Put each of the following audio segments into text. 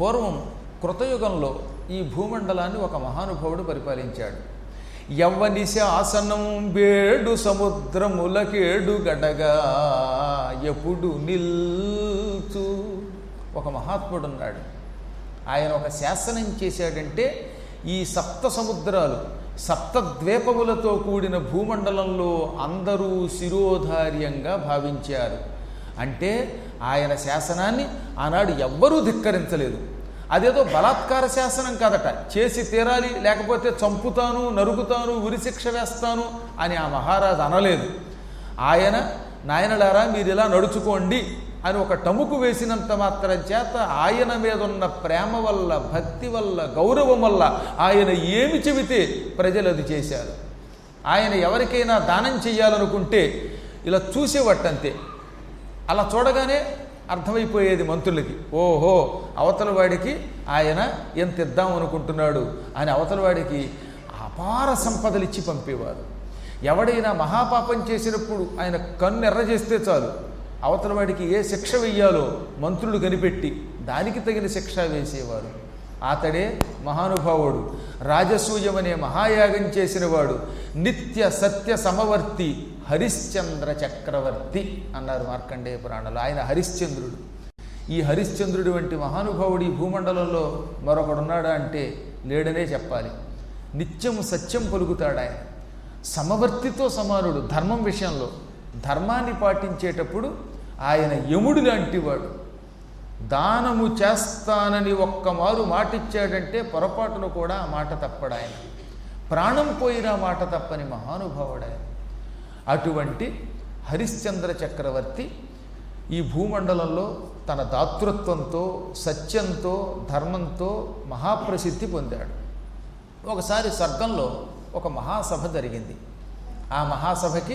పూర్వం కృతయుగంలో ఈ భూమండలాన్ని ఒక మహానుభావుడు పరిపాలించాడు యవ్వని శాసనం వేడు సముద్రములకేడు గడగా ఎప్పుడు నిల్చు ఒక మహాత్ముడు ఉన్నాడు ఆయన ఒక శాసనం చేశాడంటే ఈ సప్త సముద్రాలు సప్త ద్వీపములతో కూడిన భూమండలంలో అందరూ శిరోధార్యంగా భావించారు అంటే ఆయన శాసనాన్ని ఆనాడు ఎవ్వరూ ధిక్కరించలేదు అదేదో బలాత్కార శాసనం కాదట చేసి తీరాలి లేకపోతే చంపుతాను నరుకుతాను ఉరిశిక్ష వేస్తాను అని ఆ మహారాజు అనలేదు ఆయన నాయనలారా మీరు ఇలా నడుచుకోండి అని ఒక టముకు వేసినంత మాత్రం చేత ఆయన మీద ఉన్న ప్రేమ వల్ల భక్తి వల్ల గౌరవం వల్ల ఆయన ఏమి చెబితే ప్రజలు అది చేశారు ఆయన ఎవరికైనా దానం చెయ్యాలనుకుంటే ఇలా చూసేవట్టంతే అలా చూడగానే అర్థమైపోయేది మంత్రులకి ఓహో అవతల వాడికి ఆయన ఎంత ఇద్దాం అనుకుంటున్నాడు అని అవతల వాడికి అపార సంపదలు ఇచ్చి పంపేవారు ఎవడైనా మహాపాపం చేసినప్పుడు ఆయన కన్ను ఎర్ర చేస్తే చాలు అవతల వాడికి ఏ శిక్ష వెయ్యాలో మంత్రులు కనిపెట్టి దానికి తగిన శిక్ష వేసేవారు అతడే మహానుభావుడు రాజసూయం అనే మహాయాగం చేసినవాడు నిత్య సత్య సమవర్తి హరిశ్చంద్ర చక్రవర్తి అన్నారు మార్కండేయ పురాణంలో ఆయన హరిశ్చంద్రుడు ఈ హరిశ్చంద్రుడి వంటి మహానుభావుడు ఈ భూమండలంలో మరొకడున్నాడా అంటే లేడనే చెప్పాలి నిత్యం సత్యం పలుకుతాడు ఆయన సమవర్తితో సమానుడు ధర్మం విషయంలో ధర్మాన్ని పాటించేటప్పుడు ఆయన యముడు లాంటివాడు దానము చేస్తానని ఒక్క మారు మాటిచ్చాడంటే పొరపాటును కూడా ఆ మాట తప్పడు ఆయన ప్రాణం పోయిన మాట తప్పని మహానుభావుడు ఆయన అటువంటి హరిశ్చంద్ర చక్రవర్తి ఈ భూమండలంలో తన దాతృత్వంతో సత్యంతో ధర్మంతో మహాప్రసిద్ధి పొందాడు ఒకసారి స్వర్గంలో ఒక మహాసభ జరిగింది ఆ మహాసభకి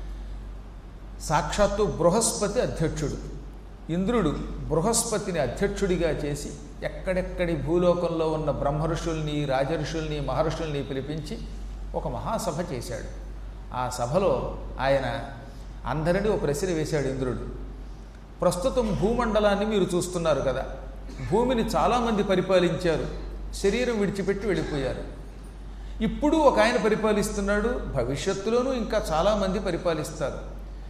సాక్షాత్తు బృహస్పతి అధ్యక్షుడు ఇంద్రుడు బృహస్పతిని అధ్యక్షుడిగా చేసి ఎక్కడెక్కడి భూలోకంలో ఉన్న బ్రహ్మఋషుల్ని రాజఋషుల్ని మహర్షుల్ని పిలిపించి ఒక మహాసభ చేశాడు ఆ సభలో ఆయన అందరినీ ఒక ప్రశ్న వేశాడు ఇంద్రుడు ప్రస్తుతం భూమండలాన్ని మీరు చూస్తున్నారు కదా భూమిని చాలామంది పరిపాలించారు శరీరం విడిచిపెట్టి వెళ్ళిపోయారు ఇప్పుడు ఒక ఆయన పరిపాలిస్తున్నాడు భవిష్యత్తులోనూ ఇంకా చాలామంది పరిపాలిస్తారు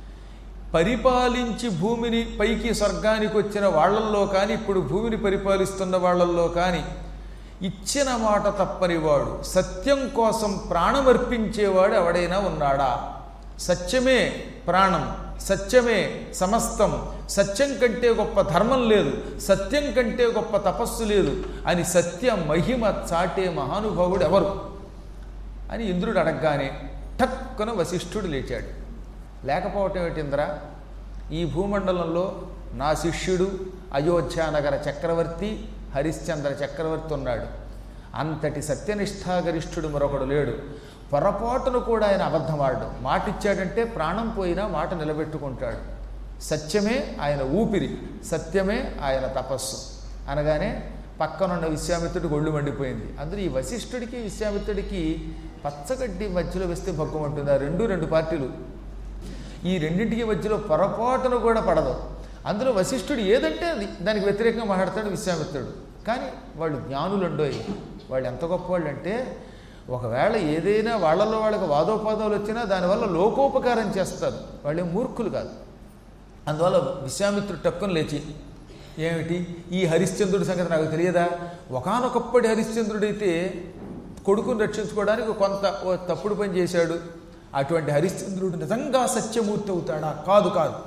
పరిపాలించి భూమిని పైకి స్వర్గానికి వచ్చిన వాళ్ళల్లో కానీ ఇప్పుడు భూమిని పరిపాలిస్తున్న వాళ్ళల్లో కానీ ఇచ్చిన మాట తప్పనివాడు సత్యం కోసం ప్రాణమర్పించేవాడు ఎవడైనా ఉన్నాడా సత్యమే ప్రాణం సత్యమే సమస్తం సత్యం కంటే గొప్ప ధర్మం లేదు సత్యం కంటే గొప్ప తపస్సు లేదు అని సత్య మహిమ చాటే మహానుభావుడు ఎవరు అని ఇంద్రుడు అడగగానే టక్కున వశిష్ఠుడు లేచాడు లేకపోవటం ఏమిటింద్ర ఈ భూమండలంలో నా శిష్యుడు అయోధ్యానగర చక్రవర్తి హరిశ్చంద్ర చక్రవర్తి ఉన్నాడు అంతటి సత్యనిష్టాగరిష్ఠుడు మరొకడు లేడు పొరపాటును కూడా ఆయన అబద్ధమాడు మాట ఇచ్చాడంటే ప్రాణం పోయినా మాట నిలబెట్టుకుంటాడు సత్యమే ఆయన ఊపిరి సత్యమే ఆయన తపస్సు అనగానే పక్కనున్న విశ్వామిత్రుడికి ఒళ్ళు మండిపోయింది అందులో ఈ వశిష్ఠుడికి విశ్వామిత్రుడికి పచ్చగడ్డి మధ్యలో వేస్తే భగ్గుమంటుంది ఆ రెండు రెండు పార్టీలు ఈ రెండింటికి మధ్యలో పొరపాటును కూడా పడదు అందులో వశిష్ఠుడు ఏదంటే అది దానికి వ్యతిరేకంగా మాట్లాడతాడు విశ్వామిత్రుడు కానీ వాళ్ళు జ్ఞానులండోయి వాళ్ళు ఎంత గొప్పవాళ్ళు అంటే ఒకవేళ ఏదైనా వాళ్ళలో వాళ్ళకి వాదోపాదాలు వచ్చినా దానివల్ల లోకోపకారం చేస్తారు వాళ్ళే మూర్ఖులు కాదు అందువల్ల విశ్వామిత్రుడు టక్కున లేచి ఏమిటి ఈ హరిశ్చంద్రుడి సంగతి నాకు తెలియదా ఒకనొకప్పటి హరిశ్చంద్రుడైతే కొడుకుని రక్షించుకోవడానికి కొంత ఓ తప్పుడు పని చేశాడు అటువంటి హరిశ్చంద్రుడు నిజంగా సత్యమూర్తి అవుతాడా కాదు కాదు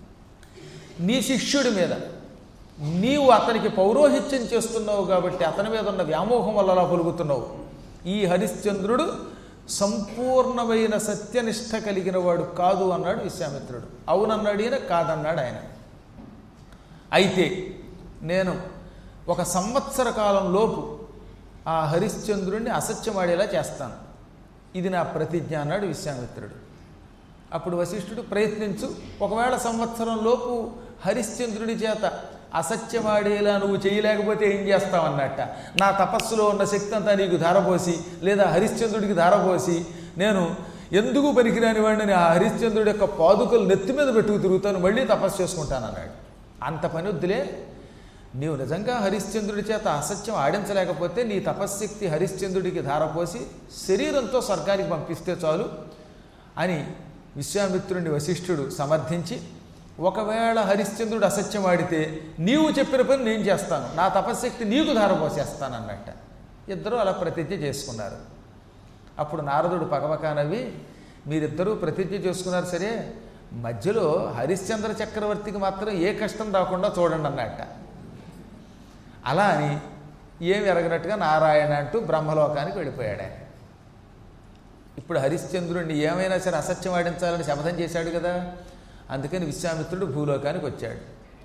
నీ శిష్యుడి మీద నీవు అతనికి పౌరోహిత్యం చేస్తున్నావు కాబట్టి అతని మీద ఉన్న వ్యామోహం వల్ల అలా పలుకుతున్నావు ఈ హరిశ్చంద్రుడు సంపూర్ణమైన సత్యనిష్ట కలిగిన వాడు కాదు అన్నాడు విశ్వామిత్రుడు అవునన్నాడు ఈయన కాదన్నాడు ఆయన అయితే నేను ఒక సంవత్సర కాలం లోపు ఆ హరిశ్చంద్రుడిని అసత్యమాడేలా చేస్తాను ఇది నా ప్రతిజ్ఞ అన్నాడు విశ్వామిత్రుడు అప్పుడు వశిష్ఠుడు ప్రయత్నించు ఒకవేళ సంవత్సరం లోపు హరిశ్చంద్రుడి చేత అసత్యమాడేలా నువ్వు చేయలేకపోతే ఏం చేస్తావన్నట్ట నా తపస్సులో ఉన్న శక్తి అంతా నీకు ధారపోసి లేదా హరిశ్చంద్రుడికి ధారపోసి నేను ఎందుకు పనికిరాని వాడిని ఆ హరిశ్చంద్రుడి యొక్క పాదుకలు నెత్తి మీద పెట్టుకు తిరుగుతాను మళ్ళీ తపస్సు చేసుకుంటాను అన్నాడు అంత పని వద్దులే నీవు నిజంగా హరిశ్చంద్రుడి చేత అసత్యం ఆడించలేకపోతే నీ తపశ్శక్తి హరిశ్చంద్రుడికి ధారపోసి శరీరంతో స్వర్గానికి పంపిస్తే చాలు అని విశ్వామిత్రుని వశిష్ఠుడు సమర్థించి ఒకవేళ హరిశ్చంద్రుడు అసత్యం ఆడితే నీవు చెప్పిన పని నేను చేస్తాను నా తపశ్శక్తి నీకు ధారపోసేస్తాను అన్నట్ట ఇద్దరూ అలా ప్రతిజ్ఞ చేసుకున్నారు అప్పుడు నారదుడు పగపకానవి మీరిద్దరూ ప్రతిజ్ఞ చేసుకున్నారు సరే మధ్యలో హరిశ్చంద్ర చక్రవర్తికి మాత్రం ఏ కష్టం రాకుండా చూడండి అన్నట్ట అలా అని ఏమి ఎరగనట్టుగా నారాయణ అంటూ బ్రహ్మలోకానికి వెళ్ళిపోయాడు ఆయన ఇప్పుడు హరిశ్చంద్రుడిని ఏమైనా సరే అసత్యం ఆడించాలని శపథం చేశాడు కదా అందుకని విశ్వామిత్రుడు భూలోకానికి వచ్చాడు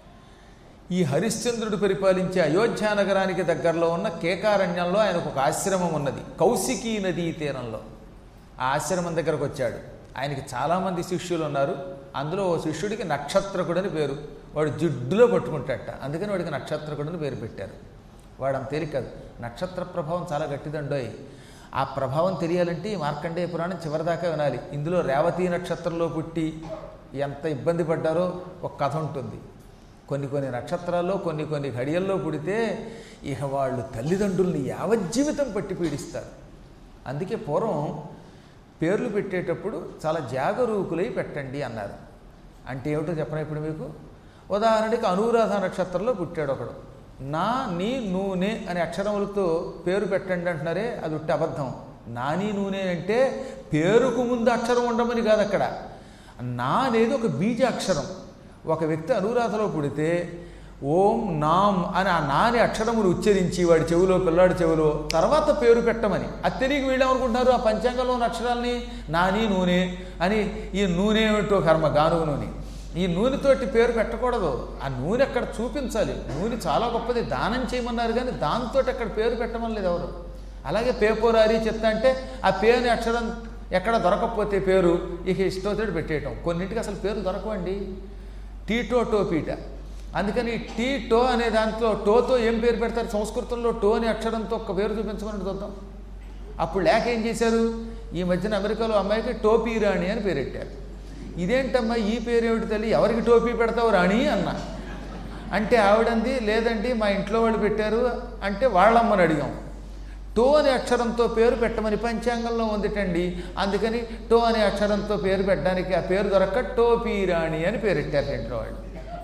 ఈ హరిశ్చంద్రుడు పరిపాలించే అయోధ్య నగరానికి దగ్గరలో ఉన్న కేకారణ్యంలో ఆయనకు ఒక ఆశ్రమం ఉన్నది కౌశికీ నదీ తీరంలో ఆ ఆశ్రమం దగ్గరకు వచ్చాడు ఆయనకి చాలామంది శిష్యులు ఉన్నారు అందులో ఓ శిష్యుడికి నక్షత్రకుడని పేరు వాడు జిడ్డులో పట్టుకుంటాట అందుకని వాడికి నక్షత్రకుడని పేరు పెట్టారు వాడు అంత తేలిక కాదు నక్షత్ర ప్రభావం చాలా గట్టిదండోయ్ ఆ ప్రభావం తెలియాలంటే ఈ మార్కండేయ పురాణం చివరిదాకా వినాలి ఇందులో రేవతి నక్షత్రంలో పుట్టి ఎంత ఇబ్బంది పడ్డారో ఒక కథ ఉంటుంది కొన్ని కొన్ని నక్షత్రాల్లో కొన్ని కొన్ని ఘడియల్లో పుడితే ఇక వాళ్ళు తల్లిదండ్రుల్ని యావజ్జీవితం పట్టి పీడిస్తారు అందుకే పూర్వం పేర్లు పెట్టేటప్పుడు చాలా జాగరూకులై పెట్టండి అన్నారు అంటే ఏమిటో చెప్పనా ఇప్పుడు మీకు ఉదాహరణకి అనురాధ నక్షత్రంలో పుట్టాడు ఒకడు నా నీ నూనె అనే అక్షరములతో పేరు పెట్టండి అంటున్నారే అది ఉట్టి అబద్ధం నాని నూనె అంటే పేరుకు ముందు అక్షరం ఉండమని కాదు అక్కడ నా అనేది ఒక బీజ అక్షరం ఒక వ్యక్తి అనురాధలో పుడితే ఓం నామ్ అని ఆ నాని అక్షరములు ఉచ్చరించి వాడి చెవిలో పిల్లాడి చెవిలో తర్వాత పేరు పెట్టమని అది తెలియక వీళ్ళేమనుకుంటున్నారు ఆ పంచాంగంలో ఉన్న అక్షరాల్ని నాని నూనె అని ఈ నూనె ఏమిటో కర్మ గానుగు నూనె ఈ నూనెతోటి పేరు పెట్టకూడదు ఆ నూనె అక్కడ చూపించాలి నూనె చాలా గొప్పది దానం చేయమన్నారు కానీ దాంతో అక్కడ పేరు పెట్టమని లేదు ఎవరు అలాగే పేపోరారి చెత్త అంటే ఆ పే అనే అక్షరం ఎక్కడ దొరకకపోతే పేరు ఇక ఇష్టంతో పెట్టేయటం కొన్నింటికి అసలు పేరు దొరకవండి టీటో టోపీట అందుకని టీ టో అనే దాంట్లో టోతో ఏం పేరు పెడతారు సంస్కృతంలో టో అనే అక్షరంతో ఒక పేరు చూపించమని చూద్దాం అప్పుడు లేక ఏం చేశారు ఈ మధ్యన అమెరికాలో అమ్మాయికి టోపీ రాణి అని పేరెట్టారు ఇదేంటమ్మా ఈ పేరు ఏమిటి తల్లి ఎవరికి టోపీ పెడతావు రాణి అన్న అంటే ఆవిడంది లేదండి మా ఇంట్లో వాళ్ళు పెట్టారు అంటే వాళ్ళమ్మని అడిగాం టో అనే అక్షరంతో పేరు పెట్టమని పంచాంగంలో ఉందిటండి అందుకని టో అనే అక్షరంతో పేరు పెట్టడానికి ఆ పేరు దొరక్క టోపీ రాణి అని పేరెట్టారు ఇంట్లో వాళ్ళు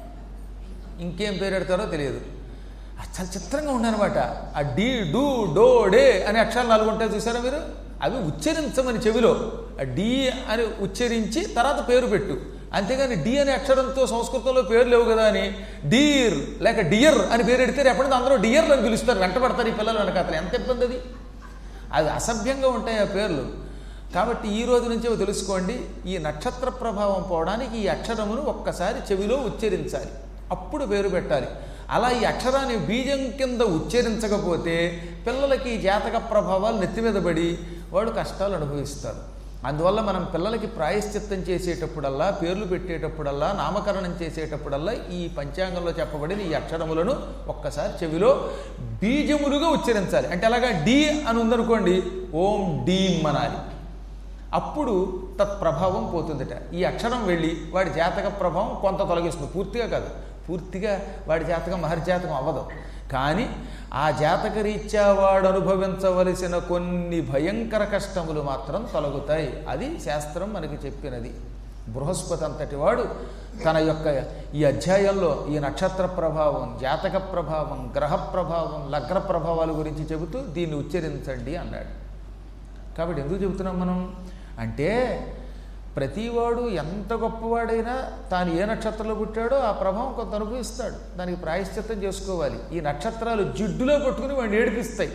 ఇంకేం పేరు పెడతారో తెలియదు అది చాలా చిత్రంగా ఉండనమాట ఆ డీ డూ డో డే అనే అక్షరాలు నాలుగు ఉంటాయి చూసారా మీరు అవి ఉచ్చరించమని చెవిలో ఆ డీ అని ఉచ్చరించి తర్వాత పేరు పెట్టు అంతేగాని డి అనే అక్షరంతో సంస్కృతంలో పేరు లేవు కదా అని డీర్ లేక డియర్ అని పేరు పెడితే ఎప్పటికీ అందరూ డియర్లు అని పిలుస్తారు వెంటబడతారు ఈ పిల్లలు వెనకాతలు ఎంత ఇబ్బంది అది అది అసభ్యంగా ఉంటాయి ఆ పేర్లు కాబట్టి ఈ రోజు నుంచే తెలుసుకోండి ఈ నక్షత్ర ప్రభావం పోవడానికి ఈ అక్షరమును ఒక్కసారి చెవిలో ఉచ్చరించాలి అప్పుడు పేరు పెట్టాలి అలా ఈ అక్షరాన్ని బీజం కింద ఉచ్చరించకపోతే పిల్లలకి ఈ జాతక ప్రభావాలు నెత్తి మీద పడి వాడు కష్టాలు అనుభవిస్తారు అందువల్ల మనం పిల్లలకి ప్రాయశ్చిత్తం చేసేటప్పుడల్లా పేర్లు పెట్టేటప్పుడల్లా నామకరణం చేసేటప్పుడల్లా ఈ పంచాంగంలో చెప్పబడిన ఈ అక్షరములను ఒక్కసారి చెవిలో బీజములుగా ఉచ్చరించాలి అంటే అలాగా డి అని ఉందనుకోండి ఓం డీం అనాలి అప్పుడు తత్ప్రభావం పోతుందట ఈ అక్షరం వెళ్ళి వాడి జాతక ప్రభావం కొంత తొలగిస్తుంది పూర్తిగా కాదు పూర్తిగా వాడి జాతకం మహర్జాతకం అవ్వదు కానీ ఆ జాతక రీత్యా వాడు అనుభవించవలసిన కొన్ని భయంకర కష్టములు మాత్రం తొలగుతాయి అది శాస్త్రం మనకి చెప్పినది బృహస్పతి అంతటి వాడు తన యొక్క ఈ అధ్యాయంలో ఈ నక్షత్ర ప్రభావం జాతక ప్రభావం గ్రహ ప్రభావం లగ్న ప్రభావాల గురించి చెబుతూ దీన్ని ఉచ్చరించండి అన్నాడు కాబట్టి ఎందుకు చెబుతున్నాం మనం అంటే ప్రతివాడు ఎంత గొప్పవాడైనా తాను ఏ నక్షత్రంలో పుట్టాడో ఆ ప్రభావం కొంత అనుభవిస్తాడు దానికి ప్రాయశ్చిత్తం చేసుకోవాలి ఈ నక్షత్రాలు జిడ్డులో పట్టుకుని వాడిని ఏడిపిస్తాయి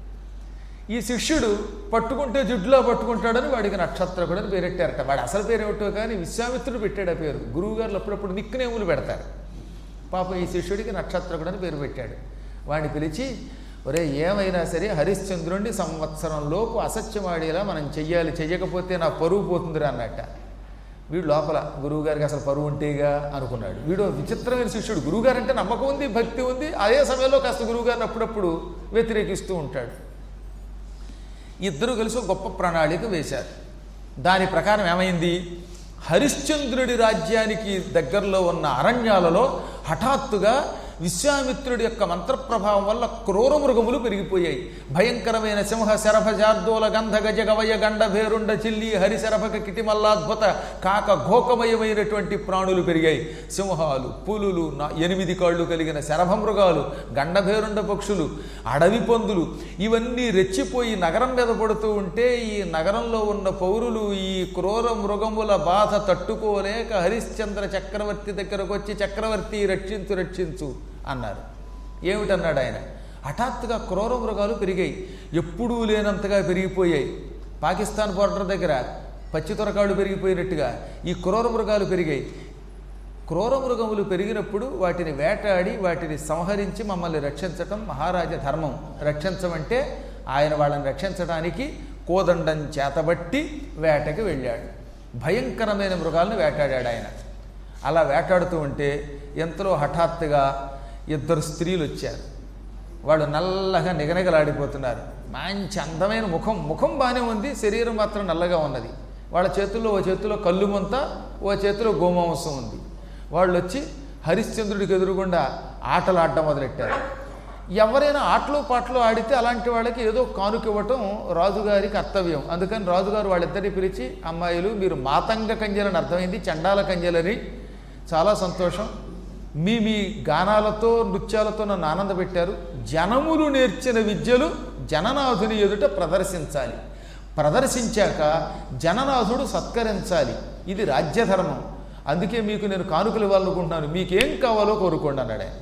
ఈ శిష్యుడు పట్టుకుంటే జిడ్డులో పట్టుకుంటాడని వాడికి నక్షత్రకుడు అని పేరెట్టారట వాడు అసలు పేరు ఏమిటో కానీ విశ్వామిత్రుడు పెట్టాడు ఆ పేరు గురువుగారులు అప్పుడప్పుడు నిక్కునేములు పెడతారు పాపం ఈ శిష్యుడికి నక్షత్రకుడు అని పేరు పెట్టాడు వాడిని పిలిచి ఒరే ఏమైనా సరే హరిశ్చంద్రుణ్ణి సంవత్సరంలోపు అసత్యమాడేలా మనం చెయ్యాలి చెయ్యకపోతే నా పరువు పోతుందిరా అన్నట్ట వీడు లోపల గురువుగారికి అసలు పరువు ఉంటేగా అనుకున్నాడు వీడు విచిత్రమైన శిష్యుడు గురువుగారు అంటే నమ్మకం ఉంది భక్తి ఉంది అదే సమయంలో కాస్త గురువుగారిని అప్పుడప్పుడు వ్యతిరేకిస్తూ ఉంటాడు ఇద్దరు కలిసి ఒక గొప్ప ప్రణాళిక వేశారు దాని ప్రకారం ఏమైంది హరిశ్చంద్రుడి రాజ్యానికి దగ్గరలో ఉన్న అరణ్యాలలో హఠాత్తుగా విశ్వామిత్రుడి యొక్క మంత్రప్రభావం వల్ల క్రూర మృగములు పెరిగిపోయాయి భయంకరమైన సింహ శరభ జార్దోల గంధ గజ గవయ గండ భేరుండ చిల్లి హరిశరభక కిటిమల్లాద్భుత కాక ఘోకమయమైనటువంటి ప్రాణులు పెరిగాయి సింహాలు పులులు నా ఎనిమిది కాళ్ళు కలిగిన శరభ మృగాలు గండభేరుండ పక్షులు అడవి పందులు ఇవన్నీ రెచ్చిపోయి నగరం మీద పడుతూ ఉంటే ఈ నగరంలో ఉన్న పౌరులు ఈ క్రూర మృగముల బాధ తట్టుకోలేక హరిశ్చంద్ర చక్రవర్తి దగ్గరకు వచ్చి చక్రవర్తి రక్షించు రక్షించు అన్నారు ఏమిటన్నాడు ఆయన హఠాత్తుగా క్రూర మృగాలు పెరిగాయి ఎప్పుడూ లేనంతగా పెరిగిపోయాయి పాకిస్తాన్ బోర్డర్ దగ్గర పచ్చి తొరకాళ్ళు పెరిగిపోయినట్టుగా ఈ క్రూర మృగాలు పెరిగాయి క్రూర మృగములు పెరిగినప్పుడు వాటిని వేటాడి వాటిని సంహరించి మమ్మల్ని రక్షించటం మహారాజ ధర్మం రక్షించమంటే ఆయన వాళ్ళని రక్షించడానికి కోదండం చేతబట్టి వేటకి వెళ్ళాడు భయంకరమైన మృగాలను వేటాడాడు ఆయన అలా వేటాడుతూ ఉంటే ఎంతలో హఠాత్తుగా ఇద్దరు స్త్రీలు వచ్చారు వాళ్ళు నల్లగా నిగనిగలాడిపోతున్నారు మంచి అందమైన ముఖం ముఖం బాగానే ఉంది శరీరం మాత్రం నల్లగా ఉన్నది వాళ్ళ చేతుల్లో ఓ చేతిలో కళ్ళు ముంత ఓ చేతిలో గోమాంసం ఉంది వాళ్ళు వచ్చి హరిశ్చంద్రుడికి ఎదురుగుండా ఆటలు ఆడడం మొదలెట్టారు ఎవరైనా ఆటలు పాటలు ఆడితే అలాంటి వాళ్ళకి ఏదో కానుక ఇవ్వటం రాజుగారి కర్తవ్యం అందుకని రాజుగారు వాళ్ళిద్దరిని పిలిచి అమ్మాయిలు మీరు మాతంగ కంజలని అర్థమైంది చండాల కంజలని చాలా సంతోషం మీ మీ గానాలతో నృత్యాలతో నన్ను ఆనందపెట్టారు జనములు నేర్చిన విద్యలు జననాథుని ఎదుట ప్రదర్శించాలి ప్రదర్శించాక జననాథుడు సత్కరించాలి ఇది రాజ్యధర్మం అందుకే మీకు నేను కానుకలు ఇవ్వాలనుకుంటున్నాను మీకేం కావాలో కోరుకోండి అన్నాడు ఆయన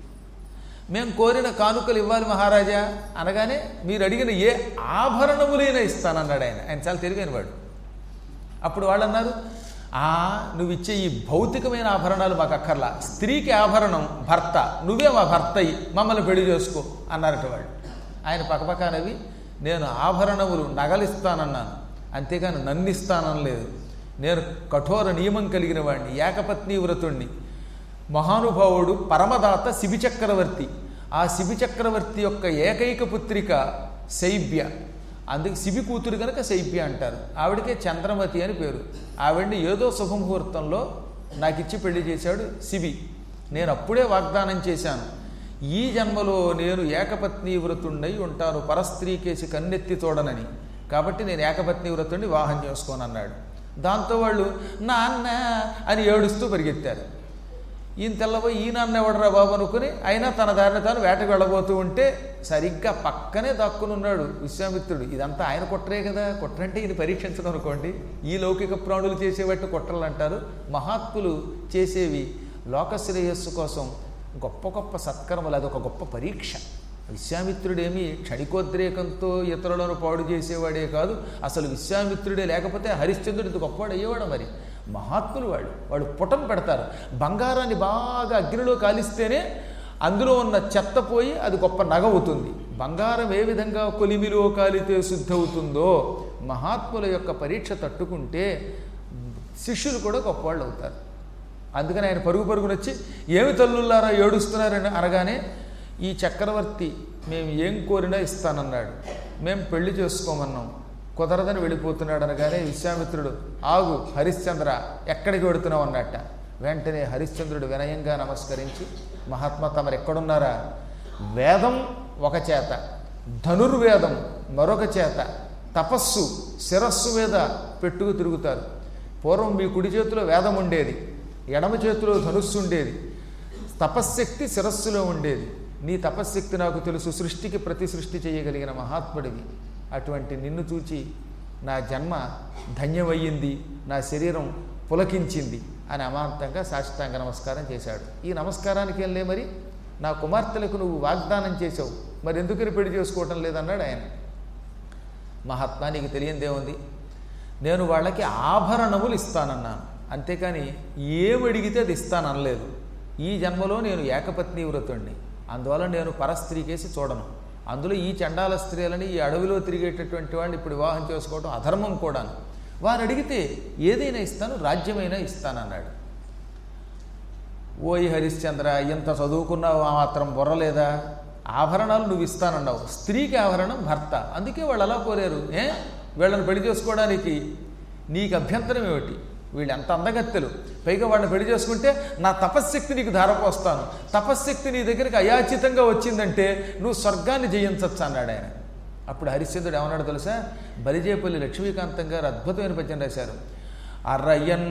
మేము కోరిన కానుకలు ఇవ్వాలి మహారాజా అనగానే మీరు అడిగిన ఏ ఆభరణములైనా ఇస్తానన్నాడు ఆయన ఆయన చాలా తెలివైన వాడు అప్పుడు వాళ్ళు అన్నారు ఆ నువ్వు ఇచ్చే ఈ భౌతికమైన ఆభరణాలు మాకు అక్కర్లా స్త్రీకి ఆభరణం భర్త నువ్వే మా భర్త అయ్యి మమ్మల్ని పెళ్లి చేసుకో అన్నారట వాళ్ళు ఆయన పక్కపక్కనవి నేను ఆభరణములు నగలిస్తానన్నాను అంతేగాని నన్నిస్తాననలేదు నేను కఠోర నియమం కలిగిన వాడిని ఏకపత్ని వ్రతుణ్ణి మహానుభావుడు పరమదాత శిబి చక్రవర్తి ఆ శిబి చక్రవర్తి యొక్క ఏకైక పుత్రిక శైబ్య అందుకే శిబి కూతురు కనుక శైబ్య అంటారు ఆవిడకే చంద్రమతి అని పేరు ఆవిడ్ని ఏదో శుభముహూర్తంలో నాకు ఇచ్చి పెళ్లి చేశాడు శిబి నేను అప్పుడే వాగ్దానం చేశాను ఈ జన్మలో నేను ఏకపత్ని వ్రతుణ్ణై ఉంటాను పరస్త్రీ కేసి కన్నెత్తి చూడనని కాబట్టి నేను ఏకపత్ని వ్రతుణ్ణి వివాహం చేసుకోనన్నాడు దాంతో వాళ్ళు నాన్న అని ఏడుస్తూ పరిగెత్తారు ఈయన తెల్లబోయి ఈ నాన్న ఎవడరా బాబు అనుకుని అయినా తన దారిని తాను వేటకు వెళ్ళబోతూ ఉంటే సరిగ్గా పక్కనే దాక్కుని ఉన్నాడు విశ్వామిత్రుడు ఇదంతా ఆయన కుట్రే కదా కుట్రంటే ఇది పరీక్షించడం అనుకోండి ఈ లౌకిక ప్రాణులు చేసేవట్టు కుట్రలు అంటారు మహాత్ములు చేసేవి లోకశ్రేయస్సు కోసం గొప్ప గొప్ప సత్కర్మలు అదొక గొప్ప పరీక్ష విశ్వామిత్రుడేమి క్షణికోద్రేకంతో ఇతరులను పాడు చేసేవాడే కాదు అసలు విశ్వామిత్రుడే లేకపోతే హరిశ్చంద్రుడు ఇంత గొప్పవాడు అయ్యేవాడు మరి మహాత్ములు వాళ్ళు వాళ్ళు పుటం పెడతారు బంగారాన్ని బాగా అగ్నిలో కాలిస్తేనే అందులో ఉన్న చెత్త పోయి అది గొప్ప నగ అవుతుంది బంగారం ఏ విధంగా కొలిమిలో కాలితే శుద్ధవుతుందో మహాత్ముల యొక్క పరీక్ష తట్టుకుంటే శిష్యులు కూడా గొప్పవాళ్ళు అవుతారు అందుకని ఆయన పరుగు పరుగున వచ్చి ఏమి తల్లుల్లారా ఏడుస్తున్నారని అనగానే ఈ చక్రవర్తి మేము ఏం కోరినా ఇస్తానన్నాడు మేము పెళ్లి చేసుకోమన్నాం కుదరదని వెళ్ళిపోతున్నాడు అనగానే విశ్వామిత్రుడు ఆగు హరిశ్చంద్ర ఎక్కడికి వెడుతున్నావు అన్నట్ట వెంటనే హరిశ్చంద్రుడు వినయంగా నమస్కరించి మహాత్మా తమరు ఎక్కడున్నారా వేదం ఒక చేత ధనుర్వేదం మరొక చేత తపస్సు శిరస్సు మీద పెట్టుకు తిరుగుతారు పూర్వం మీ కుడి చేతిలో వేదం ఉండేది ఎడమ చేతిలో ధనుస్సు ఉండేది తపశ్శక్తి శిరస్సులో ఉండేది నీ తపశ్శక్తి నాకు తెలుసు సృష్టికి ప్రతి సృష్టి చేయగలిగిన మహాత్ముడివి అటువంటి నిన్ను చూచి నా జన్మ ధన్యమయ్యింది నా శరీరం పులకించింది అని అమాంతంగా సాష్టాంగ నమస్కారం చేశాడు ఈ నమస్కారానికి వెళ్ళే మరి నా కుమార్తెలకు నువ్వు వాగ్దానం చేసావు మరి ఎందుకని పెళ్లి చేసుకోవటం లేదన్నాడు ఆయన మహాత్మా నీకు తెలియందేముంది నేను వాళ్ళకి ఆభరణములు ఇస్తానన్నాను అంతేకాని ఏమడిగితే అది ఇస్తాననలేదు ఈ జన్మలో నేను ఏకపత్ని వ్రతుణ్ణి అందువల్ల నేను పరస్త్రీకేసి చూడను అందులో ఈ చండాల స్త్రీలని ఈ అడవిలో తిరిగేటటువంటి వాళ్ళు ఇప్పుడు వివాహం చేసుకోవడం అధర్మం కూడాను వారు అడిగితే ఏదైనా ఇస్తాను రాజ్యమైనా ఇస్తానన్నాడు ఓయ్ హరిశ్చంద్ర ఇంత చదువుకున్నావు ఆ మాత్రం బుర్రలేదా ఆభరణాలు నువ్వు ఇస్తానన్నావు స్త్రీకి ఆభరణం భర్త అందుకే వాళ్ళు అలా కోరారు ఏ వీళ్ళని పెళ్లి చేసుకోవడానికి నీకు అభ్యంతరం ఏమిటి వీళ్ళు ఎంత అందగత్తెలు పైగా వాళ్ళని పెళ్లి చేసుకుంటే నా తపశ్శక్తి నీకు ధారపోస్తాను తపశ్శక్తి నీ దగ్గరికి అయాచితంగా వచ్చిందంటే నువ్వు స్వర్గాన్ని జయించవచ్చు అన్నాడు ఆయన అప్పుడు హరిశ్చంద్రుడు ఏమన్నాడు తెలుసా బలిజేపల్లి లక్ష్మీకాంతం గారు అద్భుతమైన పద్యం రాశారు అరయన్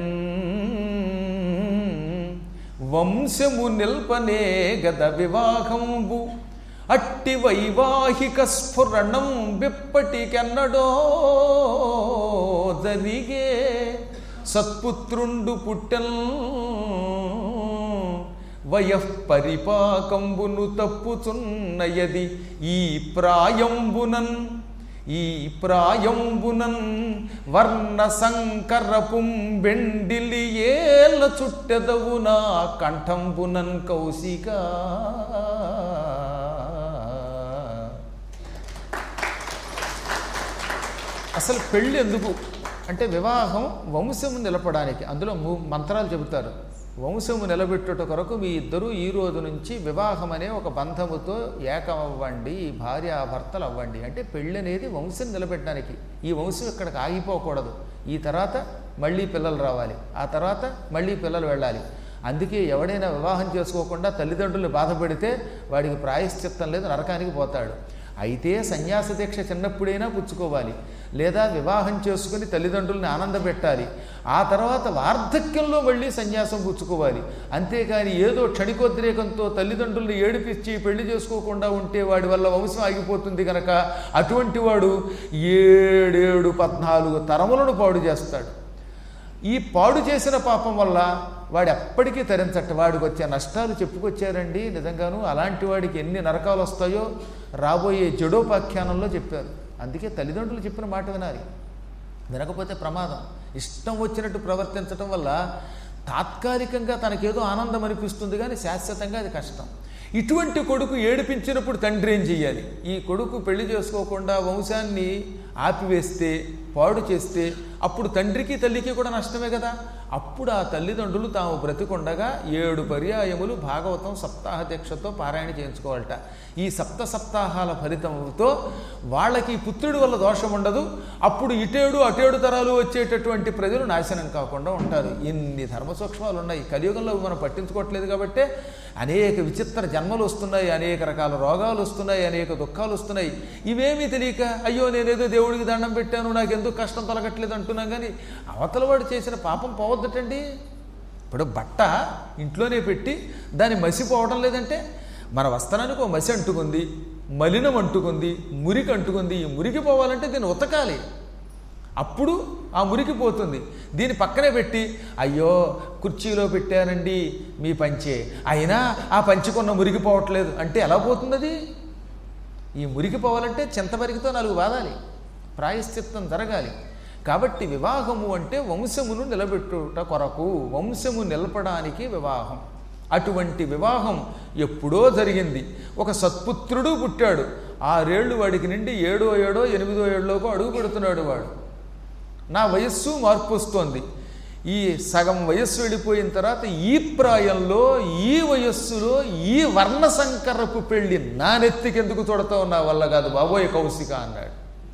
వంశము నిల్పనే గద వివాహంబు అట్టి వైవాహిక స్ఫురణం విప్పటికెన్నడో జరిగే సత్పుత్రుండు పుట్టెల్ వయః పరిపాకంబును తప్పుచున్నయది ఈ ప్రాయంబునన్ ఈ ప్రాయంబునన్ వర్ణ సంకరపుం వెండిలి ఏల చుట్టెదవు నా కంఠంబునన్ కౌశిక అసలు పెళ్ళి ఎందుకు అంటే వివాహం వంశము నిలపడానికి అందులో ము- మంత్రాలు చెబుతారు వంశము నిలబెట్టుట కొరకు మీ ఇద్దరు ఈ రోజు నుంచి వివాహం అనే ఒక బంధముతో ఏకమవ్వండి భార్యాభర్తలు అవ్వండి అంటే పెళ్ళి అనేది వంశం నిలబెట్టడానికి ఈ వంశం ఇక్కడికి ఆగిపోకూడదు ఈ తర్వాత మళ్ళీ పిల్లలు రావాలి ఆ తర్వాత మళ్ళీ పిల్లలు వెళ్ళాలి అందుకే ఎవడైనా వివాహం చేసుకోకుండా తల్లిదండ్రులు బాధపడితే వాడికి ప్రాయశ్చిత్తం లేదు నరకానికి పోతాడు అయితే సన్యాస దీక్ష చిన్నప్పుడైనా పుచ్చుకోవాలి లేదా వివాహం చేసుకుని తల్లిదండ్రుల్ని ఆనందపెట్టాలి ఆ తర్వాత వార్ధక్యంలో మళ్ళీ సన్యాసం పుచ్చుకోవాలి అంతేకాని ఏదో క్షణికోద్రేకంతో తల్లిదండ్రుల్ని ఏడిపించి పెళ్లి చేసుకోకుండా ఉంటే వాడి వల్ల వంశం ఆగిపోతుంది కనుక అటువంటి వాడు ఏడేడు పద్నాలుగు తరములను పాడు చేస్తాడు ఈ పాడు చేసిన పాపం వల్ల వాడు ఎప్పటికీ తరించట వాడికి వచ్చే నష్టాలు చెప్పుకొచ్చారండి నిజంగాను అలాంటి వాడికి ఎన్ని నరకాలు వస్తాయో రాబోయే జడోపాఖ్యానంలో చెప్పారు అందుకే తల్లిదండ్రులు చెప్పిన మాట వినాలి వినకపోతే ప్రమాదం ఇష్టం వచ్చినట్టు ప్రవర్తించడం వల్ల తాత్కాలికంగా తనకేదో ఆనందం అనిపిస్తుంది కానీ శాశ్వతంగా అది కష్టం ఇటువంటి కొడుకు ఏడిపించినప్పుడు తండ్రి ఏం చెయ్యాలి ఈ కొడుకు పెళ్లి చేసుకోకుండా వంశాన్ని ఆపివేస్తే పాడు చేస్తే అప్పుడు తండ్రికి తల్లికి కూడా నష్టమే కదా అప్పుడు ఆ తల్లిదండ్రులు తాము బ్రతికొండగా ఏడు పర్యాయములు భాగవతం సప్తాహ దీక్షతో పారాయణ చేయించుకోవాలట ఈ సప్త సప్తాహాల ఫలితంతో వాళ్ళకి ఈ పుత్రుడి వల్ల దోషం ఉండదు అప్పుడు ఇటేడు అటేడు తరాలు వచ్చేటటువంటి ప్రజలు నాశనం కాకుండా ఉంటారు ఇన్ని ధర్మ సూక్ష్మాలు ఉన్నాయి కలియుగంలో మనం పట్టించుకోవట్లేదు కాబట్టి అనేక విచిత్ర జన్మలు వస్తున్నాయి అనేక రకాల రోగాలు వస్తున్నాయి అనేక దుఃఖాలు వస్తున్నాయి ఇవేమీ తెలియక అయ్యో నేనేదో దేవుడికి దండం పెట్టాను నాకు ఎందుకు కష్టం తొలగట్లేదు అంటున్నాం కానీ అవతల వాడు చేసిన పాపం పోవద్దటండి ఇప్పుడు బట్ట ఇంట్లోనే పెట్టి దాన్ని మసిపోవడం లేదంటే మన వస్త్రానికి ఒక మసి అంటుకుంది మలినం అంటుకుంది మురికి అంటుకుంది ఈ మురికి పోవాలంటే దీన్ని ఉతకాలి అప్పుడు ఆ మురికి పోతుంది దీని పక్కనే పెట్టి అయ్యో కుర్చీలో పెట్టానండి మీ పంచే అయినా ఆ పంచుకున్న మురికి పోవట్లేదు అంటే ఎలా పోతుంది అది ఈ మురికి పోవాలంటే చింతమరిగితో నాలుగు బాదాలి ప్రాయశ్చిత్తం జరగాలి కాబట్టి వివాహము అంటే వంశమును నిలబెట్టుట కొరకు వంశము నిలపడానికి వివాహం అటువంటి వివాహం ఎప్పుడో జరిగింది ఒక సత్పుత్రుడు పుట్టాడు ఆరేళ్లు వాడికి నుండి ఏడో ఏడో ఎనిమిదో ఏళ్ళలోకి అడుగు పెడుతున్నాడు వాడు నా వయస్సు మార్పు వస్తోంది ఈ సగం వయస్సు వెళ్ళిపోయిన తర్వాత ఈ ప్రాయంలో ఈ వయస్సులో ఈ వర్ణ సంకరపు పెళ్లి నా నెత్తికెందుకు చూడతావు నా వల్ల కాదు బాబోయ్ కౌశిక అన్నాడు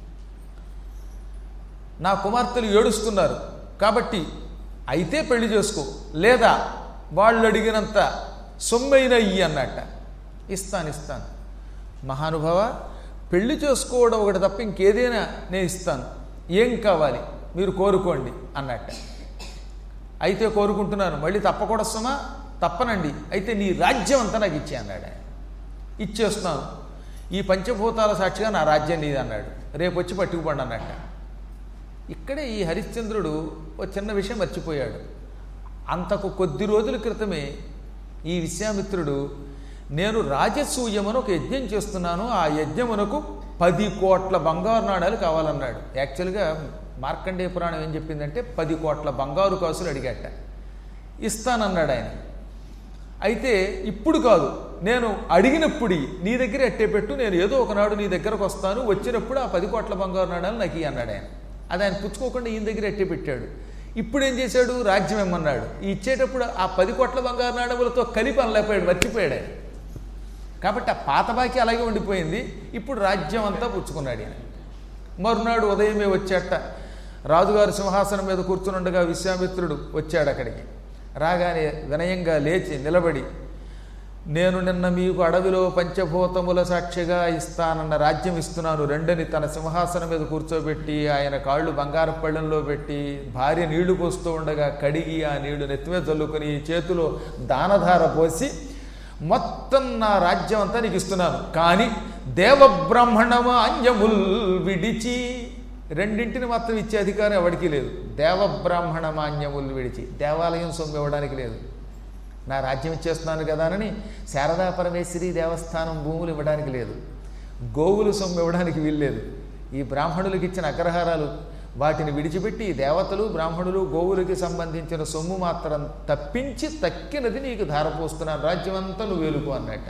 నా కుమార్తెలు ఏడుస్తున్నారు కాబట్టి అయితే పెళ్లి చేసుకో లేదా వాళ్ళు అడిగినంత సొమ్మైన ఇయ్యి అన్నట్ట ఇస్తాను ఇస్తాను మహానుభావ పెళ్లి చేసుకోవడం ఒకటి తప్ప ఇంకేదైనా నేను ఇస్తాను ఏం కావాలి మీరు కోరుకోండి అన్నట్ట అయితే కోరుకుంటున్నాను మళ్ళీ తప్పకూడదు సుమా తప్పనండి అయితే నీ రాజ్యం అంతా నాకు ఇచ్చే అన్నాడు ఆయన ఇచ్చేస్తున్నాను ఈ పంచభూతాల సాక్షిగా నా రాజ్యం నీది అన్నాడు రేపు వచ్చి పట్టుకుపండి అన్నట్ట ఇక్కడే ఈ హరిశ్చంద్రుడు ఒక చిన్న విషయం మర్చిపోయాడు అంతకు కొద్ది రోజుల క్రితమే ఈ విశ్వామిత్రుడు నేను రాజసూయమని ఒక యజ్ఞం చేస్తున్నాను ఆ యజ్ఞమునకు పది కోట్ల బంగారు నాణాలు కావాలన్నాడు యాక్చువల్గా మార్కండేయ పురాణం ఏం చెప్పిందంటే పది కోట్ల బంగారు కాసులు అడిగాట ఇస్తానన్నాడు ఆయన అయితే ఇప్పుడు కాదు నేను అడిగినప్పుడు నీ దగ్గర అట్టే పెట్టు నేను ఏదో ఒకనాడు నీ దగ్గరకు వస్తాను వచ్చినప్పుడు ఆ పది కోట్ల బంగారు నాణాలు నాకు ఇయ్యి అన్నాడు ఆయన అది ఆయన పుచ్చుకోకుండా ఈయన దగ్గర అట్టే పెట్టాడు ఇప్పుడు ఏం చేశాడు రాజ్యం ఇమ్మన్నాడు ఈ ఇచ్చేటప్పుడు ఆ పది కోట్ల బంగారు నాణములతో కలిపి అనలేకపోయాడు మర్చిపోయాడు ఆయన కాబట్టి ఆ పాత బాకి అలాగే ఉండిపోయింది ఇప్పుడు రాజ్యం అంతా పుచ్చుకున్నాడు ఈయన మరునాడు ఉదయమే వచ్చేట రాజుగారు సింహాసనం మీద కూర్చునుండగా విశ్వామిత్రుడు వచ్చాడు అక్కడికి రాగానే వినయంగా లేచి నిలబడి నేను నిన్న మీకు అడవిలో పంచభూతముల సాక్షిగా ఇస్తానన్న రాజ్యం ఇస్తున్నాను రెండని తన సింహాసనం మీద కూర్చోబెట్టి ఆయన కాళ్ళు బంగారు పళ్ళెంలో పెట్టి భార్య నీళ్లు పోస్తూ ఉండగా కడిగి ఆ నీళ్లు నెత్తిమీద చల్లుకొని చేతిలో దానధార పోసి మొత్తం నా రాజ్యం అంతా నీకు ఇస్తున్నాను కానీ దేవబ్రాహ్మణమ అంజముల్ విడిచి రెండింటిని మాత్రం ఇచ్చే అధికారం ఎవడికి లేదు దేవబ్రాహ్మణ మాన్యములు విడిచి దేవాలయం సొమ్ము ఇవ్వడానికి లేదు నా రాజ్యం ఇచ్చేస్తున్నాను కదా అని శారదా పరమేశ్వరి దేవస్థానం భూములు ఇవ్వడానికి లేదు గోవులు సొమ్ము ఇవ్వడానికి వీల్లేదు ఈ బ్రాహ్మణులకు ఇచ్చిన అగ్రహారాలు వాటిని విడిచిపెట్టి ఈ దేవతలు బ్రాహ్మణులు గోవులకి సంబంధించిన సొమ్ము మాత్రం తప్పించి తక్కినది నీకు ధారపోస్తున్నాను రాజ్యం అంతా నువ్వు వేలుకో అన్నట్ట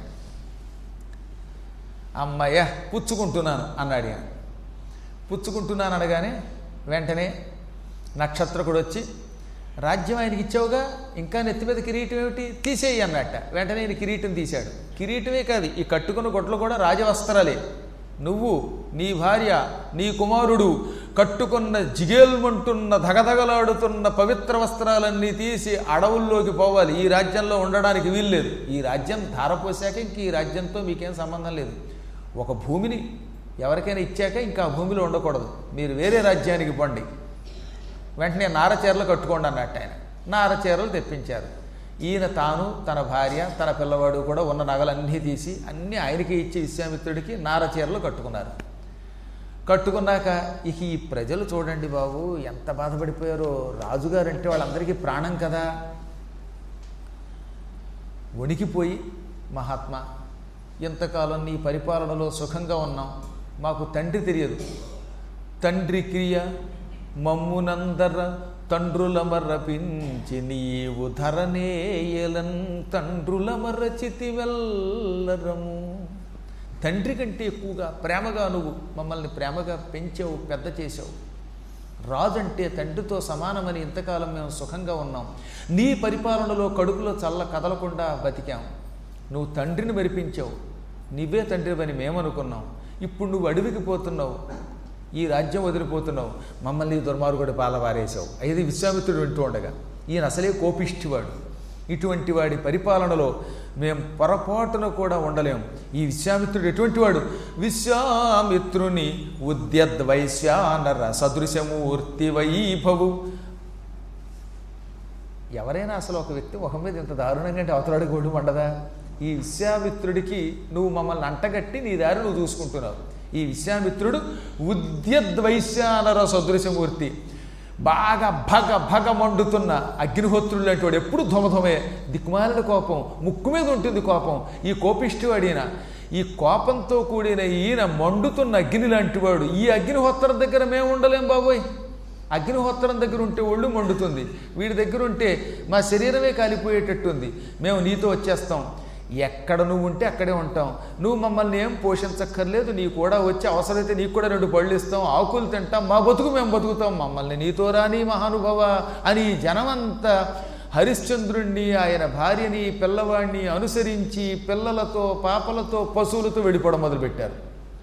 అమ్మయ్య పుచ్చుకుంటున్నాను అన్నాడు ఈయన పుచ్చుకుంటున్నాను అనగానే వెంటనే నక్షత్రకుడు వచ్చి రాజ్యం ఆయనకి ఇచ్చావుగా ఇంకా నెత్తి మీద కిరీటం ఏమిటి తీసేయి అన్నట్ట వెంటనే ఆయన కిరీటం తీశాడు కిరీటమే కాదు ఈ కట్టుకున్న గొడ్లు కూడా రాజవస్త్రాలే నువ్వు నీ భార్య నీ కుమారుడు కట్టుకున్న జిగేల్మంటున్న ధగధగలాడుతున్న పవిత్ర వస్త్రాలన్నీ తీసి అడవుల్లోకి పోవాలి ఈ రాజ్యంలో ఉండడానికి వీల్లేదు ఈ రాజ్యం ధారపోసాక ఇంక ఈ రాజ్యంతో మీకేం సంబంధం లేదు ఒక భూమిని ఎవరికైనా ఇచ్చాక ఇంకా ఆ భూమిలో ఉండకూడదు మీరు వేరే రాజ్యానికి పండి వెంటనే నారచీరలు కట్టుకోండి అన్నట్టు ఆయన నారచీరలు తెప్పించారు ఈయన తాను తన భార్య తన పిల్లవాడు కూడా ఉన్న నగలన్నీ తీసి అన్నీ ఆయనకి ఇచ్చి విశ్వామిత్రుడికి నారచీరలు కట్టుకున్నారు కట్టుకున్నాక ఇక ఈ ప్రజలు చూడండి బాబు ఎంత బాధపడిపోయారో రాజుగారంటే వాళ్ళందరికీ ప్రాణం కదా వణికిపోయి మహాత్మా ఇంతకాలం నీ పరిపాలనలో సుఖంగా ఉన్నాం మాకు తండ్రి తెలియదు తండ్రి క్రియ మమ్మునందర తండ్రుల మర్రపించి నీవు ధరనేయలన్ తండ్రుల మర్రచితి వెల్లరము తండ్రి కంటే ఎక్కువగా ప్రేమగా నువ్వు మమ్మల్ని ప్రేమగా పెంచావు పెద్ద చేసావు రాజు అంటే తండ్రితో సమానమని ఇంతకాలం మేము సుఖంగా ఉన్నాం నీ పరిపాలనలో కడుపులో చల్ల కదలకుండా బతికాం నువ్వు తండ్రిని మరిపించావు నీవే తండ్రివని మేమనుకున్నాం ఇప్పుడు నువ్వు అడవికి పోతున్నావు ఈ రాజ్యం వదిలిపోతున్నావు మమ్మల్ని ఈ దుర్మార్గుడి పాలవారేశావు ఇది విశ్వామిత్రుడు వింటూ ఉండగా ఈయన అసలే కోపిష్టివాడు ఇటువంటి వాడి పరిపాలనలో మేము పొరపాటున కూడా ఉండలేం ఈ విశ్వామిత్రుడు ఎటువంటి వాడు విశ్వామిత్రుని ఉద్యద్వైశ్యానర సదృశమూర్తి వైభవు ఎవరైనా అసలు ఒక వ్యక్తి ముఖం మీద ఇంత దారుణంగా అంటే అవతలాడి గోడు మండదా ఈ విశ్వామిత్రుడికి నువ్వు మమ్మల్ని అంటగట్టి నీ దారి నువ్వు చూసుకుంటున్నావు ఈ విశ్వామిత్రుడు ఉద్యద్వైశ్యానర సదృశమూర్తి బాగా భగ భగ మండుతున్న అగ్నిహోత్రుడు లాంటి వాడు ఎప్పుడు ధుమధుమే దిక్కుమాలిన కోపం ముక్కు మీద ఉంటుంది కోపం ఈ కోపిష్టి వాడిన ఈ కోపంతో కూడిన ఈయన మండుతున్న అగ్ని లాంటి వాడు ఈ అగ్నిహోత్రం దగ్గర మేము ఉండలేం బాబోయ్ అగ్నిహోత్రం దగ్గర ఉంటే ఒళ్ళు మండుతుంది వీడి దగ్గర ఉంటే మా శరీరమే కాలిపోయేటట్టుంది మేము నీతో వచ్చేస్తాం ఎక్కడ నువ్వు ఉంటే అక్కడే ఉంటాం నువ్వు మమ్మల్ని ఏం పోషించక్కర్లేదు నీ కూడా వచ్చి అవసరమైతే నీకు కూడా రెండు పళ్ళు ఇస్తాం ఆకులు తింటాం మా బతుకు మేము బతుకుతాం మమ్మల్ని నీతో రాని మహానుభవ అని ఈ జనమంతా హరిశ్చంద్రుణ్ణి ఆయన భార్యని పిల్లవాడిని అనుసరించి పిల్లలతో పాపలతో పశువులతో వెళ్ళిపోవడం మొదలుపెట్టారు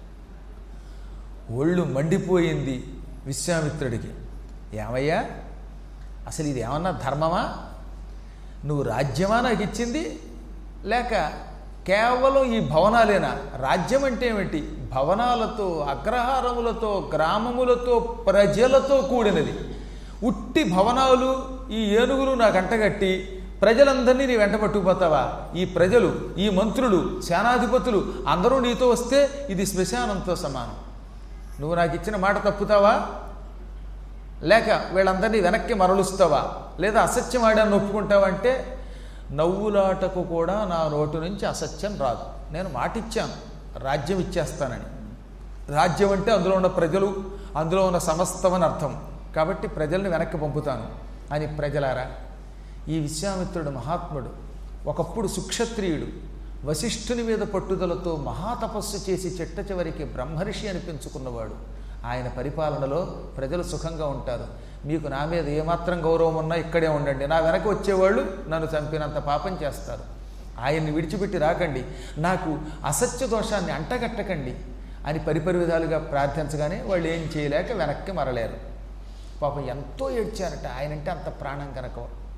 ఒళ్ళు మండిపోయింది విశ్వామిత్రుడికి ఏమయ్యా అసలు ఇది ఏమన్నా ధర్మమా నువ్వు రాజ్యమా నాకు ఇచ్చింది లేక కేవలం ఈ భవనాలేనా రాజ్యం అంటే ఏమిటి భవనాలతో అగ్రహారములతో గ్రామములతో ప్రజలతో కూడినది ఉట్టి భవనాలు ఈ ఏనుగులు నాకు అంటగట్టి ప్రజలందరినీ నీ వెంట పట్టుకుపోతావా ఈ ప్రజలు ఈ మంత్రులు సేనాధిపతులు అందరూ నీతో వస్తే ఇది శ్మశానంతో సమానం నువ్వు నాకు ఇచ్చిన మాట తప్పుతావా లేక వీళ్ళందరినీ వెనక్కి మరలుస్తావా లేదా అసత్యం ఆడాన్ని ఒప్పుకుంటావంటే నవ్వులాటకు కూడా నా నోటు నుంచి అసత్యం రాదు నేను మాట ఇచ్చాను రాజ్యం ఇచ్చేస్తానని రాజ్యం అంటే అందులో ఉన్న ప్రజలు అందులో ఉన్న సమస్తమని అర్థం కాబట్టి ప్రజల్ని వెనక్కి పంపుతాను అని ప్రజలారా ఈ విశ్వామిత్రుడు మహాత్ముడు ఒకప్పుడు సుక్షత్రియుడు వశిష్ఠుని మీద పట్టుదలతో మహాతపస్సు చేసి చిట్ట చివరికి బ్రహ్మర్షి అనిపించుకున్నవాడు ఆయన పరిపాలనలో ప్రజలు సుఖంగా ఉంటారు మీకు నా మీద ఏమాత్రం గౌరవం ఉన్నా ఇక్కడే ఉండండి నా వెనక వచ్చేవాళ్ళు నన్ను చంపినంత పాపం చేస్తారు ఆయన్ని విడిచిపెట్టి రాకండి నాకు అసత్య దోషాన్ని అంటగట్టకండి అని పరిపరి విధాలుగా ప్రార్థించగానే వాళ్ళు ఏం చేయలేక వెనక్కి మరలేరు పాపం ఎంతో ఏడ్చారట ఆయనంటే అంత ప్రాణం కనుక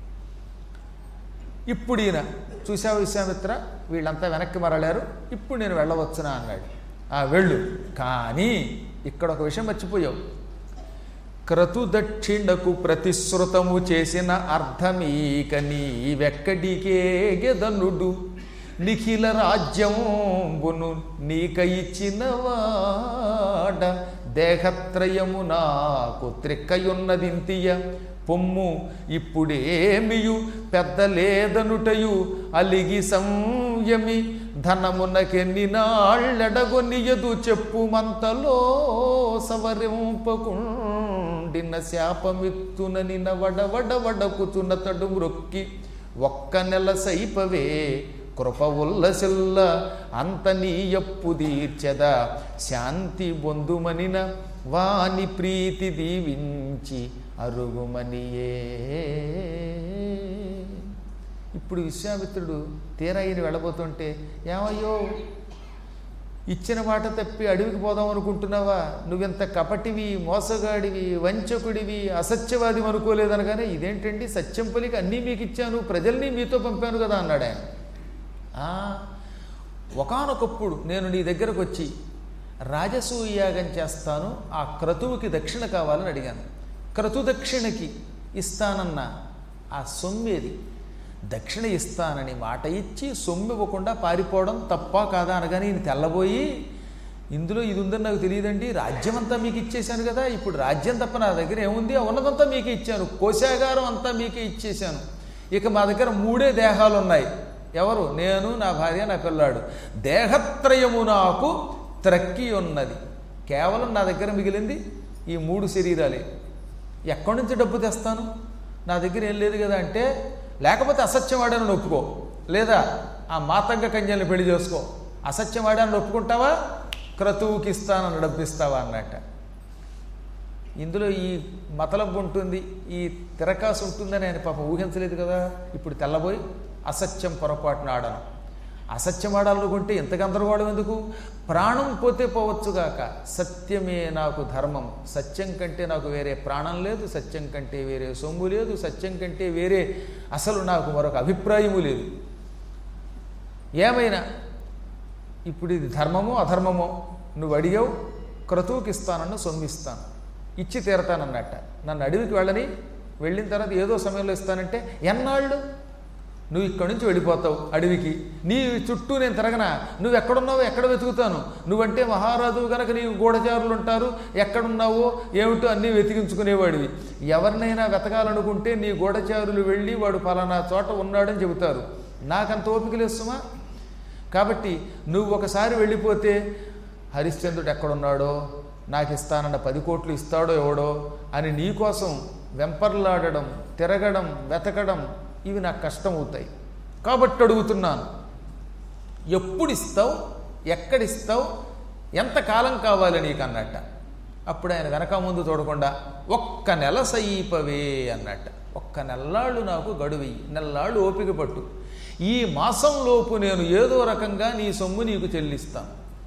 ఇప్పుడు ఈయన చూసావు విశ్వామిత్ర వీళ్ళంతా వెనక్కి మరలారు ఇప్పుడు నేను వెళ్ళవచ్చునా అన్నాడు ఆ వెళ్ళు కానీ ఇక్కడ ఒక విషయం మర్చిపోయావు క్రతు దక్షిణకు ప్రతిశ్రుతము చేసిన అర్థమీక నీవెక్కడికే గెదనుడు నిఖిల రాజ్యంబును నీక ఇచ్చిన వాడ దేహత్రయము నాకు త్రిక్కయున్నదింతియ పొమ్ము ఇప్పుడేమియు పెద్దలేదనుటయు అలిగి సంయమి ధనమునకెన్ని నాళ్ళెడగొనియదు చెప్పుమంతలో సవరింపకుండిన శాపమిత్తునని వడవడవడకుతునతడు మ్రొక్కి ఒక్క నెల సైపవే కృప ఉల్లసిల్ల అంత నీయప్పు తీర్చెద శాంతి బొందుమనిన వాని ప్రీతి దీవించి అరుగుమనియే ఇప్పుడు విశ్వామిత్రుడు తీరాయిని వెళ్ళబోతుంటే ఏమయ్యో ఇచ్చిన మాట తప్పి అడవికి పోదాం అనుకుంటున్నావా నువ్వెంత కపటివి మోసగాడివి వంచకుడివి అసత్యవాది అనుకోలేదనగానే ఇదేంటండి సత్యం పలికి అన్నీ మీకు ఇచ్చాను ప్రజల్ని మీతో పంపాను కదా అన్నాడు ఆయన ఒకనొకప్పుడు నేను నీ దగ్గరకు వచ్చి రాజసూయాగం చేస్తాను ఆ క్రతువుకి దక్షిణ కావాలని అడిగాను క్రతు దక్షిణకి ఇస్తానన్న ఆ సొమ్మేది దక్షిణ ఇస్తానని మాట ఇచ్చి సొమ్ము ఇవ్వకుండా పారిపోవడం తప్ప కాదా అనగానే ఈయన తెల్లబోయి ఇందులో ఇది ఉందని నాకు తెలియదండి రాజ్యం అంతా మీకు ఇచ్చేశాను కదా ఇప్పుడు రాజ్యం తప్ప నా దగ్గర ఏముంది ఉన్నదంతా మీకే ఇచ్చాను కోశాగారం అంతా మీకే ఇచ్చేశాను ఇక మా దగ్గర మూడే దేహాలు ఉన్నాయి ఎవరు నేను నా భార్య నా పిల్లాడు దేహత్రయము నాకు త్రక్కి ఉన్నది కేవలం నా దగ్గర మిగిలింది ఈ మూడు శరీరాలే ఎక్కడి నుంచి డబ్బు తెస్తాను నా దగ్గర ఏం లేదు కదా అంటే లేకపోతే అసత్యం వాడానని ఒప్పుకో లేదా ఆ మాతంగ కన్యల్ని పెళ్లి చేసుకో అసత్యం వాడానని ఒప్పుకుంటావా క్రతువుకి ఇస్తానని డబ్బు ఇస్తావా అన్నట్ట ఇందులో ఈ మతలబు ఉంటుంది ఈ తిరకాసు ఉంటుందని ఆయన పాపం ఊహించలేదు కదా ఇప్పుడు తెల్లబోయి అసత్యం పొరపాటున ఆడను అసత్యం ఆడాలనుకుంటే ఎంత గందరగోళం ఎందుకు ప్రాణం పోతే పోవచ్చుగాక సత్యమే నాకు ధర్మం సత్యం కంటే నాకు వేరే ప్రాణం లేదు సత్యం కంటే వేరే సొమ్ము లేదు సత్యం కంటే వేరే అసలు నాకు మరొక అభిప్రాయము లేదు ఏమైనా ఇప్పుడు ఇది ధర్మమో అధర్మమో నువ్వు అడిగావు క్రతువుకి ఇస్తానన్న సొమ్మిస్తాను ఇచ్చి తీరతానన్నట్ట నన్ను అడవికి వెళ్ళని వెళ్ళిన తర్వాత ఏదో సమయంలో ఇస్తానంటే ఎన్నాళ్ళు నువ్వు ఇక్కడి నుంచి వెళ్ళిపోతావు అడవికి నీ చుట్టూ నేను తిరగనా నువ్వు ఎక్కడున్నావో ఎక్కడ వెతుకుతాను నువ్వంటే మహారాజు కనుక నీ గూఢచారులు ఉంటారు ఎక్కడున్నావో ఏమిటో అన్నీ వెతికించుకునేవాడివి ఎవరినైనా వెతకాలనుకుంటే నీ గూఢచారులు వెళ్ళి వాడు ఫలానా చోట ఉన్నాడని చెబుతారు నాకంత ఓపిక లేస్తుమా కాబట్టి నువ్వు ఒకసారి వెళ్ళిపోతే హరిశ్చంద్రుడు ఎక్కడున్నాడో నాకు ఇస్తానన్న పది కోట్లు ఇస్తాడో ఎవడో అని నీకోసం వెంపర్లాడడం తిరగడం వెతకడం ఇవి నాకు కష్టం అవుతాయి కాబట్టి అడుగుతున్నాను ఎప్పుడు ఇస్తావు ఎక్కడిస్తావు ఎంత కాలం కావాలి నీకు అన్నట్ట అప్పుడు ఆయన వెనక ముందు చూడకుండా ఒక్క నెల సయీపవే అన్నట్ట ఒక్క నెల్లాళ్ళు నాకు గడువెయ్యి నెల్లాళ్ళు ఓపిక పట్టు ఈ మాసంలోపు నేను ఏదో రకంగా నీ సొమ్ము నీకు చెల్లిస్తాను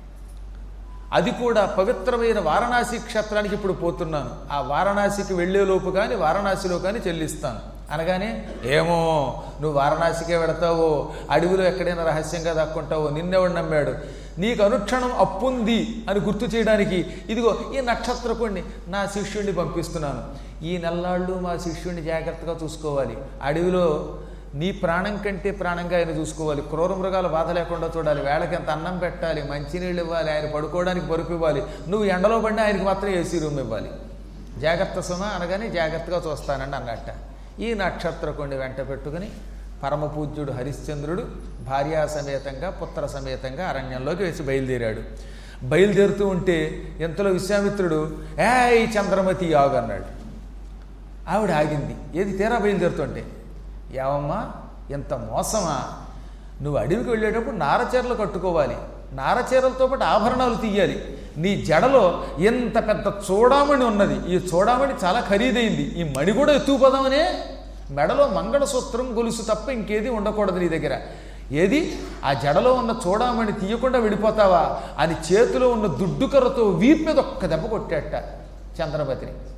అది కూడా పవిత్రమైన వారణాసి క్షేత్రానికి ఇప్పుడు పోతున్నాను ఆ వారణాసికి వెళ్ళేలోపు కానీ వారణాసిలో కానీ చెల్లిస్తాను అనగానే ఏమో నువ్వు వారణాసికే వెడతావో అడవిలో ఎక్కడైనా రహస్యంగా దాక్కుంటావో నిన్నెవడు నమ్మాడు నీకు అనుక్షణం అప్పుంది అని గుర్తు చేయడానికి ఇదిగో ఈ నక్షత్రకుణ్ణి నా శిష్యుడిని పంపిస్తున్నాను ఈ నెల్లాళ్ళు మా శిష్యుడిని జాగ్రత్తగా చూసుకోవాలి అడవిలో నీ ప్రాణం కంటే ప్రాణంగా ఆయన చూసుకోవాలి క్రూర మృగాలు బాధ లేకుండా చూడాలి వేళకి ఎంత అన్నం పెట్టాలి మంచినీళ్ళు ఇవ్వాలి ఆయన పడుకోవడానికి పరుపు ఇవ్వాలి నువ్వు ఎండలో పడినా ఆయనకి మాత్రం ఏసీ రూమ్ ఇవ్వాలి జాగ్రత్త సుమ అనగానే జాగ్రత్తగా చూస్తానండి అన్నట్ట ఈ నక్షత్రకుండి వెంట పెట్టుకుని పరమపూజ్యుడు హరిశ్చంద్రుడు భార్యా సమేతంగా పుత్ర సమేతంగా అరణ్యంలోకి వేసి బయలుదేరాడు బయలుదేరుతూ ఉంటే ఎంతలో విశ్వామిత్రుడు ఏయ్ చంద్రమతి ఆగు అన్నాడు ఆవిడ ఆగింది ఏది తీరా బయలుదేరుతుంటే ఏవమ్మా ఎంత మోసమా నువ్వు అడవికి వెళ్ళేటప్పుడు నారచీరలు కట్టుకోవాలి నారచీరలతో పాటు ఆభరణాలు తీయాలి నీ జడలో ఎంత పెద్ద చూడామణి ఉన్నది ఈ చూడామణి చాలా ఖరీదైంది ఈ మణి కూడా ఎత్తుకుపోదామనే మెడలో మంగళసూత్రం గొలుసు తప్ప ఇంకేది ఉండకూడదు నీ దగ్గర ఏది ఆ జడలో ఉన్న చూడామణి తీయకుండా వెళ్ళిపోతావా అని చేతిలో ఉన్న దుడ్డు కర్రతో వీపు మీద ఒక్క దెబ్బ కొట్టాట చంద్రపతిని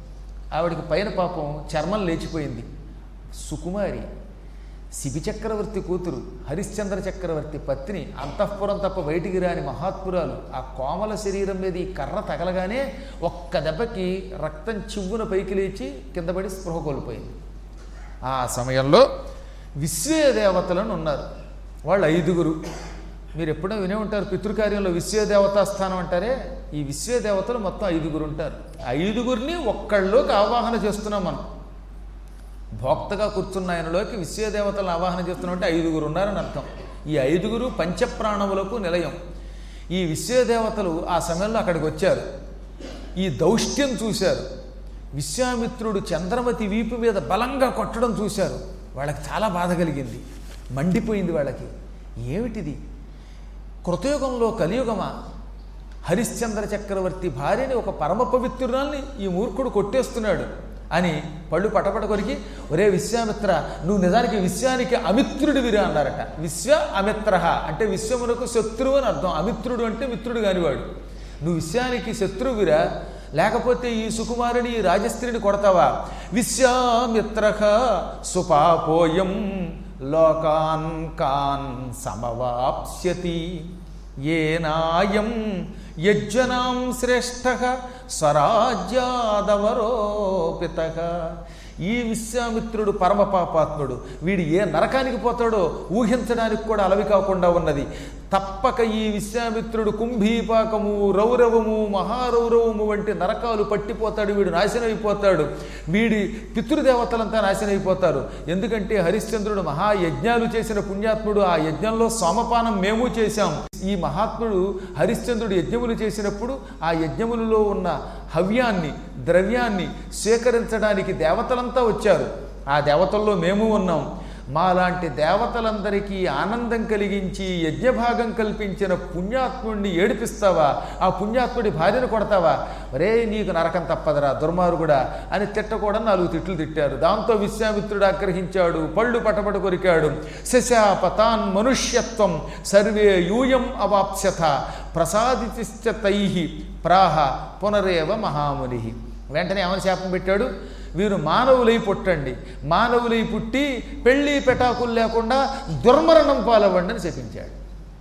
ఆవిడికి పైన పాపం చర్మం లేచిపోయింది సుకుమారి శిబి చక్రవర్తి కూతురు హరిశ్చంద్ర చక్రవర్తి పత్ని అంతఃపురం తప్ప బయటికి రాని మహాత్మురాలు ఆ కోమల శరీరం మీద ఈ కర్ర తగలగానే ఒక్క దెబ్బకి రక్తం చివ్వున పైకి లేచి కింద పడి స్పృహ కోల్పోయింది ఆ సమయంలో విశ్వే దేవతలను ఉన్నారు వాళ్ళు ఐదుగురు మీరు ఎప్పుడో వినే ఉంటారు పితృకార్యంలో విశ్వే దేవతా స్థానం అంటారే ఈ విశ్వే దేవతలు మొత్తం ఐదుగురు ఉంటారు ఐదుగురిని ఒక్కళ్ళలోకి ఆవాహన చేస్తున్నాం మనం భోక్తగా కూర్చున్న ఆయనలోకి విశ్వదేవతలను ఆవాహన చేస్తున్నట్టే ఐదుగురు ఉన్నారని అర్థం ఈ ఐదుగురు పంచప్రాణములకు నిలయం ఈ విశ్వదేవతలు ఆ సమయంలో అక్కడికి వచ్చారు ఈ దౌష్ట్యం చూశారు విశ్వామిత్రుడు చంద్రమతి వీపు మీద బలంగా కొట్టడం చూశారు వాళ్ళకి చాలా బాధ కలిగింది మండిపోయింది వాళ్ళకి ఏమిటిది కృతయుగంలో కలియుగమా హరిశ్చంద్ర చక్రవర్తి భార్యని ఒక పరమ పవిత్రురాల్ని ఈ మూర్ఖుడు కొట్టేస్తున్నాడు అని పళ్ళు పటపట కొరికి ఒరే విశ్వామిత్ర నువ్వు నిజానికి విశ్వానికి అమిత్రుడివిరా అన్నారట విశ్వ అమిత్ర అంటే విశ్వమునకు శత్రువు అని అర్థం అమిత్రుడు అంటే మిత్రుడు కానివాడు నువ్వు విశ్వానికి శత్రువురా లేకపోతే ఈ సుకుమారుని ఈ రాజస్త్రిని కొడతావా విశ్వామిత్ర సుపాపోయం లోకాన్ కాన్ సమవాప్స్యతి ఏనాయం యజ్జనాం శ్రేష్ఠ స్వరాజ్యాదవరోపిత ఈ విశ్వామిత్రుడు పరమ పాపాత్ముడు వీడు ఏ నరకానికి పోతాడో ఊహించడానికి కూడా అలవి కాకుండా ఉన్నది తప్పక ఈ విశ్వామిత్రుడు కుంభీపాకము రౌరవము మహారౌరవము వంటి నరకాలు పట్టిపోతాడు వీడు నాశనం అయిపోతాడు వీడి పితృదేవతలంతా నాశనం అయిపోతారు ఎందుకంటే హరిశ్చంద్రుడు మహాయజ్ఞాలు చేసిన పుణ్యాత్ముడు ఆ యజ్ఞంలో సోమపానం మేము చేశాం ఈ మహాత్ముడు హరిశ్చంద్రుడు యజ్ఞములు చేసినప్పుడు ఆ యజ్ఞములలో ఉన్న హవ్యాన్ని ద్రవ్యాన్ని స్వీకరించడానికి దేవతలంతా వచ్చారు ఆ దేవతల్లో మేము ఉన్నాం మాలాంటి దేవతలందరికీ ఆనందం కలిగించి యజ్ఞభాగం కల్పించిన పుణ్యాత్ముడిని ఏడిపిస్తావా ఆ పుణ్యాత్ముడి భార్యను కొడతావా రే నీకు నరకం తప్పదరా దుర్మార్గుడా అని తిట్టకూడదు నాలుగు తిట్లు తిట్టారు దాంతో విశ్వామిత్రుడు ఆగ్రహించాడు పళ్ళు పటపట కొరికాడు శశాపతాన్ మనుష్యత్వం సర్వే యూయం అవాప్స్యథ ప్రసాదితిశ్చ తై ప్రాహ పునరేవ మహాముని వెంటనే ఏమని శాపం పెట్టాడు వీరు మానవులై పుట్టండి మానవులై పుట్టి పెళ్ళి పెటాకులు లేకుండా దుర్మరణం పాలవ్వండి అని చెప్పించాడు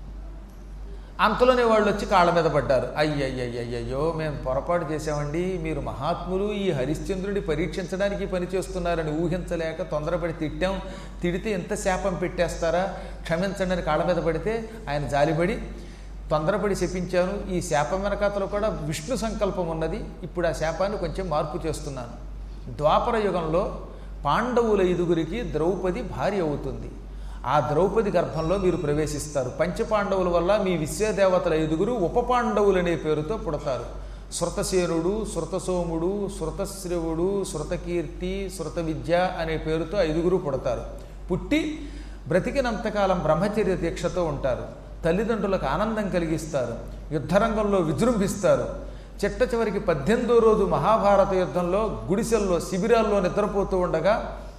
అంతలోనే వాళ్ళు వచ్చి కాళ్ళ మీద పడ్డారు అయ్యయ్యయ్యయ్యో మేము పొరపాటు చేసామండి మీరు మహాత్ములు ఈ హరిశ్చంద్రుడి పరీక్షించడానికి ఈ పని చేస్తున్నారని ఊహించలేక తొందరపడి తిట్టాం తిడితే ఎంత శాపం పెట్టేస్తారా క్షమించండి అని కాళ్ళ మీద పడితే ఆయన జాలిపడి తొందరపడి శపించాను ఈ శాపం వెనకాతలో కూడా విష్ణు సంకల్పం ఉన్నది ఇప్పుడు ఆ శాపాన్ని కొంచెం మార్పు చేస్తున్నాను ద్వాపర యుగంలో పాండవుల ఐదుగురికి ద్రౌపది భార్య అవుతుంది ఆ ద్రౌపది గర్భంలో మీరు ప్రవేశిస్తారు పంచపాండవుల వల్ల మీ విశ్వదేవతల ఐదుగురు ఉప పాండవులు అనే పేరుతో పుడతారు శృతసేనుడు శృతసోముడు శృతశ్రవుడు శృతకీర్తి శృత విద్య అనే పేరుతో ఐదుగురు పుడతారు పుట్టి బ్రతికినంతకాలం బ్రహ్మచర్య దీక్షతో ఉంటారు తల్లిదండ్రులకు ఆనందం కలిగిస్తారు యుద్ధరంగంలో విజృంభిస్తారు చిట్ట చివరికి పద్దెనిమిదో రోజు మహాభారత యుద్ధంలో గుడిసెల్లో శిబిరాల్లో నిద్రపోతూ ఉండగా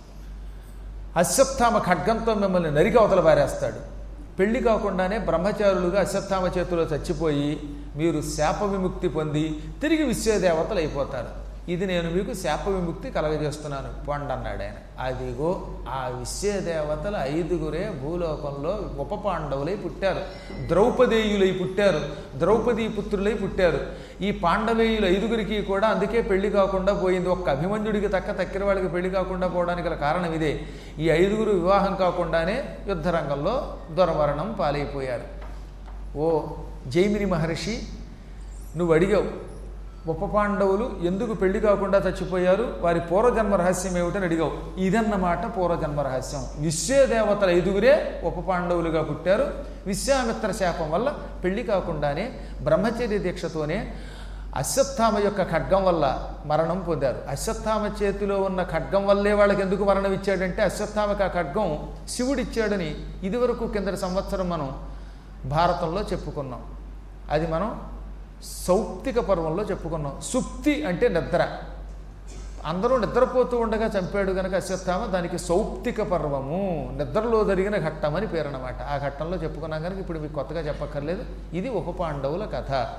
అశ్వత్థామ ఖడ్గంతో మిమ్మల్ని నరికి అవతల పారేస్తాడు పెళ్లి కాకుండానే బ్రహ్మచారులుగా అశ్వత్థామ చేతిలో చచ్చిపోయి మీరు శాప విముక్తి పొంది తిరిగి విశ్వదేవతలు అయిపోతారు ఇది నేను మీకు శాప విముక్తి కలగజేస్తున్నాను పొండన్నాడు ఆయన అదిగో ఆ విశ్వదేవతల ఐదుగురే భూలోకంలో ఉప పాండవులై పుట్టారు ద్రౌపదేయులై పుట్టారు ద్రౌపదీ పుత్రులై పుట్టారు ఈ పాండవేయులు ఐదుగురికి కూడా అందుకే పెళ్లి కాకుండా పోయింది ఒక్క అభిమన్యుడికి తక్క తక్కిన వాళ్ళకి పెళ్లి కాకుండా పోవడానికి గల కారణం ఇదే ఈ ఐదుగురు వివాహం కాకుండానే యుద్ధరంగంలో దుర్మరణం పాలైపోయారు ఓ జైమిని మహర్షి నువ్వు అడిగావు ఉప పాండవులు ఎందుకు పెళ్లి కాకుండా చచ్చిపోయారు వారి పూర్వజన్మ రహస్యం ఏమిటని అడిగావు ఇదన్నమాట పూర్వజన్మ రహస్యం విశ్వదేవతల ఐదుగురే ఉప పాండవులుగా పుట్టారు విశ్వామిత్ర శాపం వల్ల పెళ్లి కాకుండానే బ్రహ్మచర్య దీక్షతోనే అశ్వత్థామ యొక్క ఖడ్గం వల్ల మరణం పొందారు అశ్వత్థామ చేతిలో ఉన్న ఖడ్గం వల్లే వాళ్ళకి ఎందుకు మరణం ఇచ్చాడంటే అశ్వత్థామకి ఆ ఖడ్గం శివుడిచ్చాడని ఇదివరకు కిందటి సంవత్సరం మనం భారతంలో చెప్పుకున్నాం అది మనం సౌప్తిక పర్వంలో చెప్పుకున్నాం సుప్తి అంటే నిద్ర అందరూ నిద్రపోతూ ఉండగా చంపాడు కనుక అశ్వత్థామ దానికి సౌప్తిక పర్వము నిద్రలో జరిగిన ఘట్టం అని పేరు అనమాట ఆ ఘట్టంలో చెప్పుకున్నాం కనుక ఇప్పుడు మీకు కొత్తగా చెప్పక్కర్లేదు ఇది ఉప పాండవుల కథ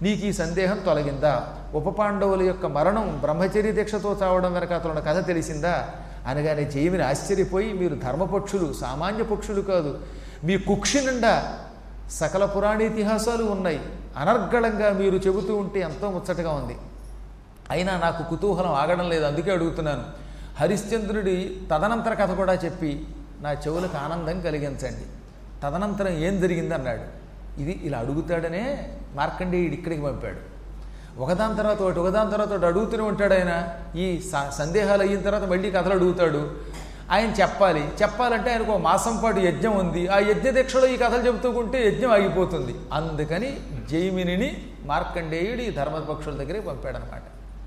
నీకు ఈ సందేహం తొలగిందా ఉపపాండవుల యొక్క మరణం బ్రహ్మచర్య దీక్షతో చావడం వెనక అతను కథ తెలిసిందా అనగానే జైమిని ఆశ్చర్యపోయి మీరు ధర్మపక్షులు సామాన్య పక్షులు కాదు మీ కుక్షి నిండా సకల పురాణ ఇతిహాసాలు ఉన్నాయి అనర్గళంగా మీరు చెబుతూ ఉంటే ఎంతో ముచ్చటగా ఉంది అయినా నాకు కుతూహలం ఆగడం లేదు అందుకే అడుగుతున్నాను హరిశ్చంద్రుడి తదనంతర కథ కూడా చెప్పి నా చెవులకు ఆనందం కలిగించండి తదనంతరం ఏం జరిగింది అన్నాడు ఇది ఇలా అడుగుతాడనే మార్కండేయుడు ఇక్కడికి పంపాడు ఒకదాని తర్వాత ఒకటి ఒకదాని తర్వాత ఒకటి అడుగుతూనే ఉంటాడు ఆయన ఈ స- సందేహాలు అయిన తర్వాత మళ్ళీ కథలు అడుగుతాడు ఆయన చెప్పాలి చెప్పాలంటే ఆయనకు ఒక మాసం పాటు యజ్ఞం ఉంది ఆ యజ్ఞ దీక్షలో ఈ కథలు చెబుతూ ఉంటే యజ్ఞం ఆగిపోతుంది అందుకని జైమినిని మార్కండేయుడు ఈ ధర్మపక్షుల దగ్గరికి పంపాడనమాట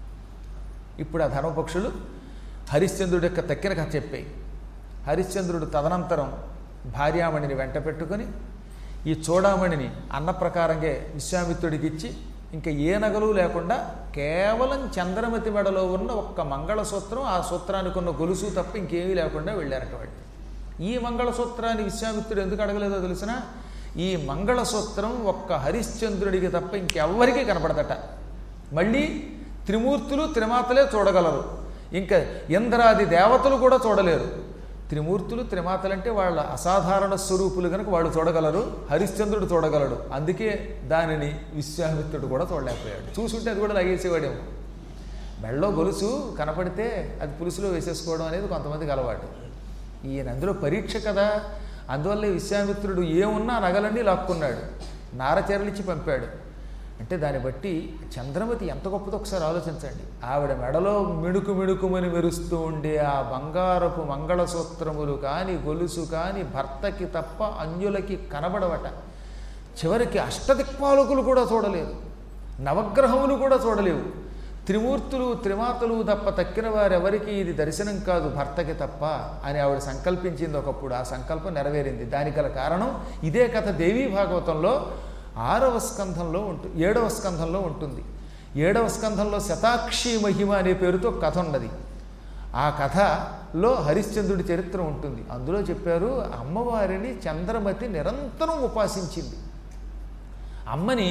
ఇప్పుడు ఆ ధర్మపక్షులు హరిశ్చంద్రుడి యొక్క తక్కిన కథ చెప్పాయి హరిశ్చంద్రుడు తదనంతరం భార్యామణిని వెంట పెట్టుకొని ఈ చూడామణిని అన్న ప్రకారంగా విశ్వామిత్రుడికి ఇచ్చి ఇంకా ఏ నగలు లేకుండా కేవలం చంద్రమతి మెడలో ఉన్న ఒక్క మంగళసూత్రం ఆ సూత్రానికి ఉన్న గొలుసు తప్ప ఇంకేమీ లేకుండా వెళ్ళారట వాళ్ళు ఈ మంగళసూత్రాన్ని విశ్వామిత్రుడు ఎందుకు అడగలేదో తెలిసిన ఈ మంగళసూత్రం ఒక్క హరిశ్చంద్రుడికి తప్ప ఇంకెవ్వరికీ కనపడదట మళ్ళీ త్రిమూర్తులు త్రిమాతలే చూడగలరు ఇంకా ఇంద్రాది దేవతలు కూడా చూడలేరు త్రిమూర్తులు త్రిమాతలంటే వాళ్ళ అసాధారణ స్వరూపులు కనుక వాళ్ళు చూడగలరు హరిశ్చంద్రుడు చూడగలడు అందుకే దానిని విశ్వామిత్రుడు కూడా చూడలేకపోయాడు చూసుంటే అది కూడా లాగేసేవాడేమో మెళ్ళో గొలుసు కనపడితే అది పులుసులో వేసేసుకోవడం అనేది కొంతమందికి అలవాటు ఈయన అందులో పరీక్ష కదా అందువల్ల విశ్వామిత్రుడు ఏమున్నా నగలన్నీ లాక్కున్నాడు నారచీరలిచ్చి పంపాడు అంటే దాన్ని బట్టి చంద్రమతి ఎంత గొప్పదో ఒకసారి ఆలోచించండి ఆవిడ మెడలో మిణుకు మిణుకుమని మెరుస్తూ ఉండే ఆ బంగారపు మంగళసూత్రములు కానీ గొలుసు కానీ భర్తకి తప్ప అన్యులకి కనబడవట చివరికి అష్టదిక్పాలకులు కూడా చూడలేరు నవగ్రహములు కూడా చూడలేవు త్రిమూర్తులు త్రిమాతలు తప్ప తక్కిన వారెవరికి ఇది దర్శనం కాదు భర్తకి తప్ప అని ఆవిడ సంకల్పించింది ఒకప్పుడు ఆ సంకల్పం నెరవేరింది దానికి గల కారణం ఇదే కథ దేవీ భాగవతంలో ఆరవ స్కంధంలో ఉంటుంది ఏడవ స్కంధంలో ఉంటుంది ఏడవ స్కంధంలో శతాక్షి మహిమ అనే పేరుతో ఒక కథ ఉన్నది ఆ కథలో హరిశ్చంద్రుడి చరిత్ర ఉంటుంది అందులో చెప్పారు అమ్మవారిని చంద్రమతి నిరంతరం ఉపాసించింది అమ్మని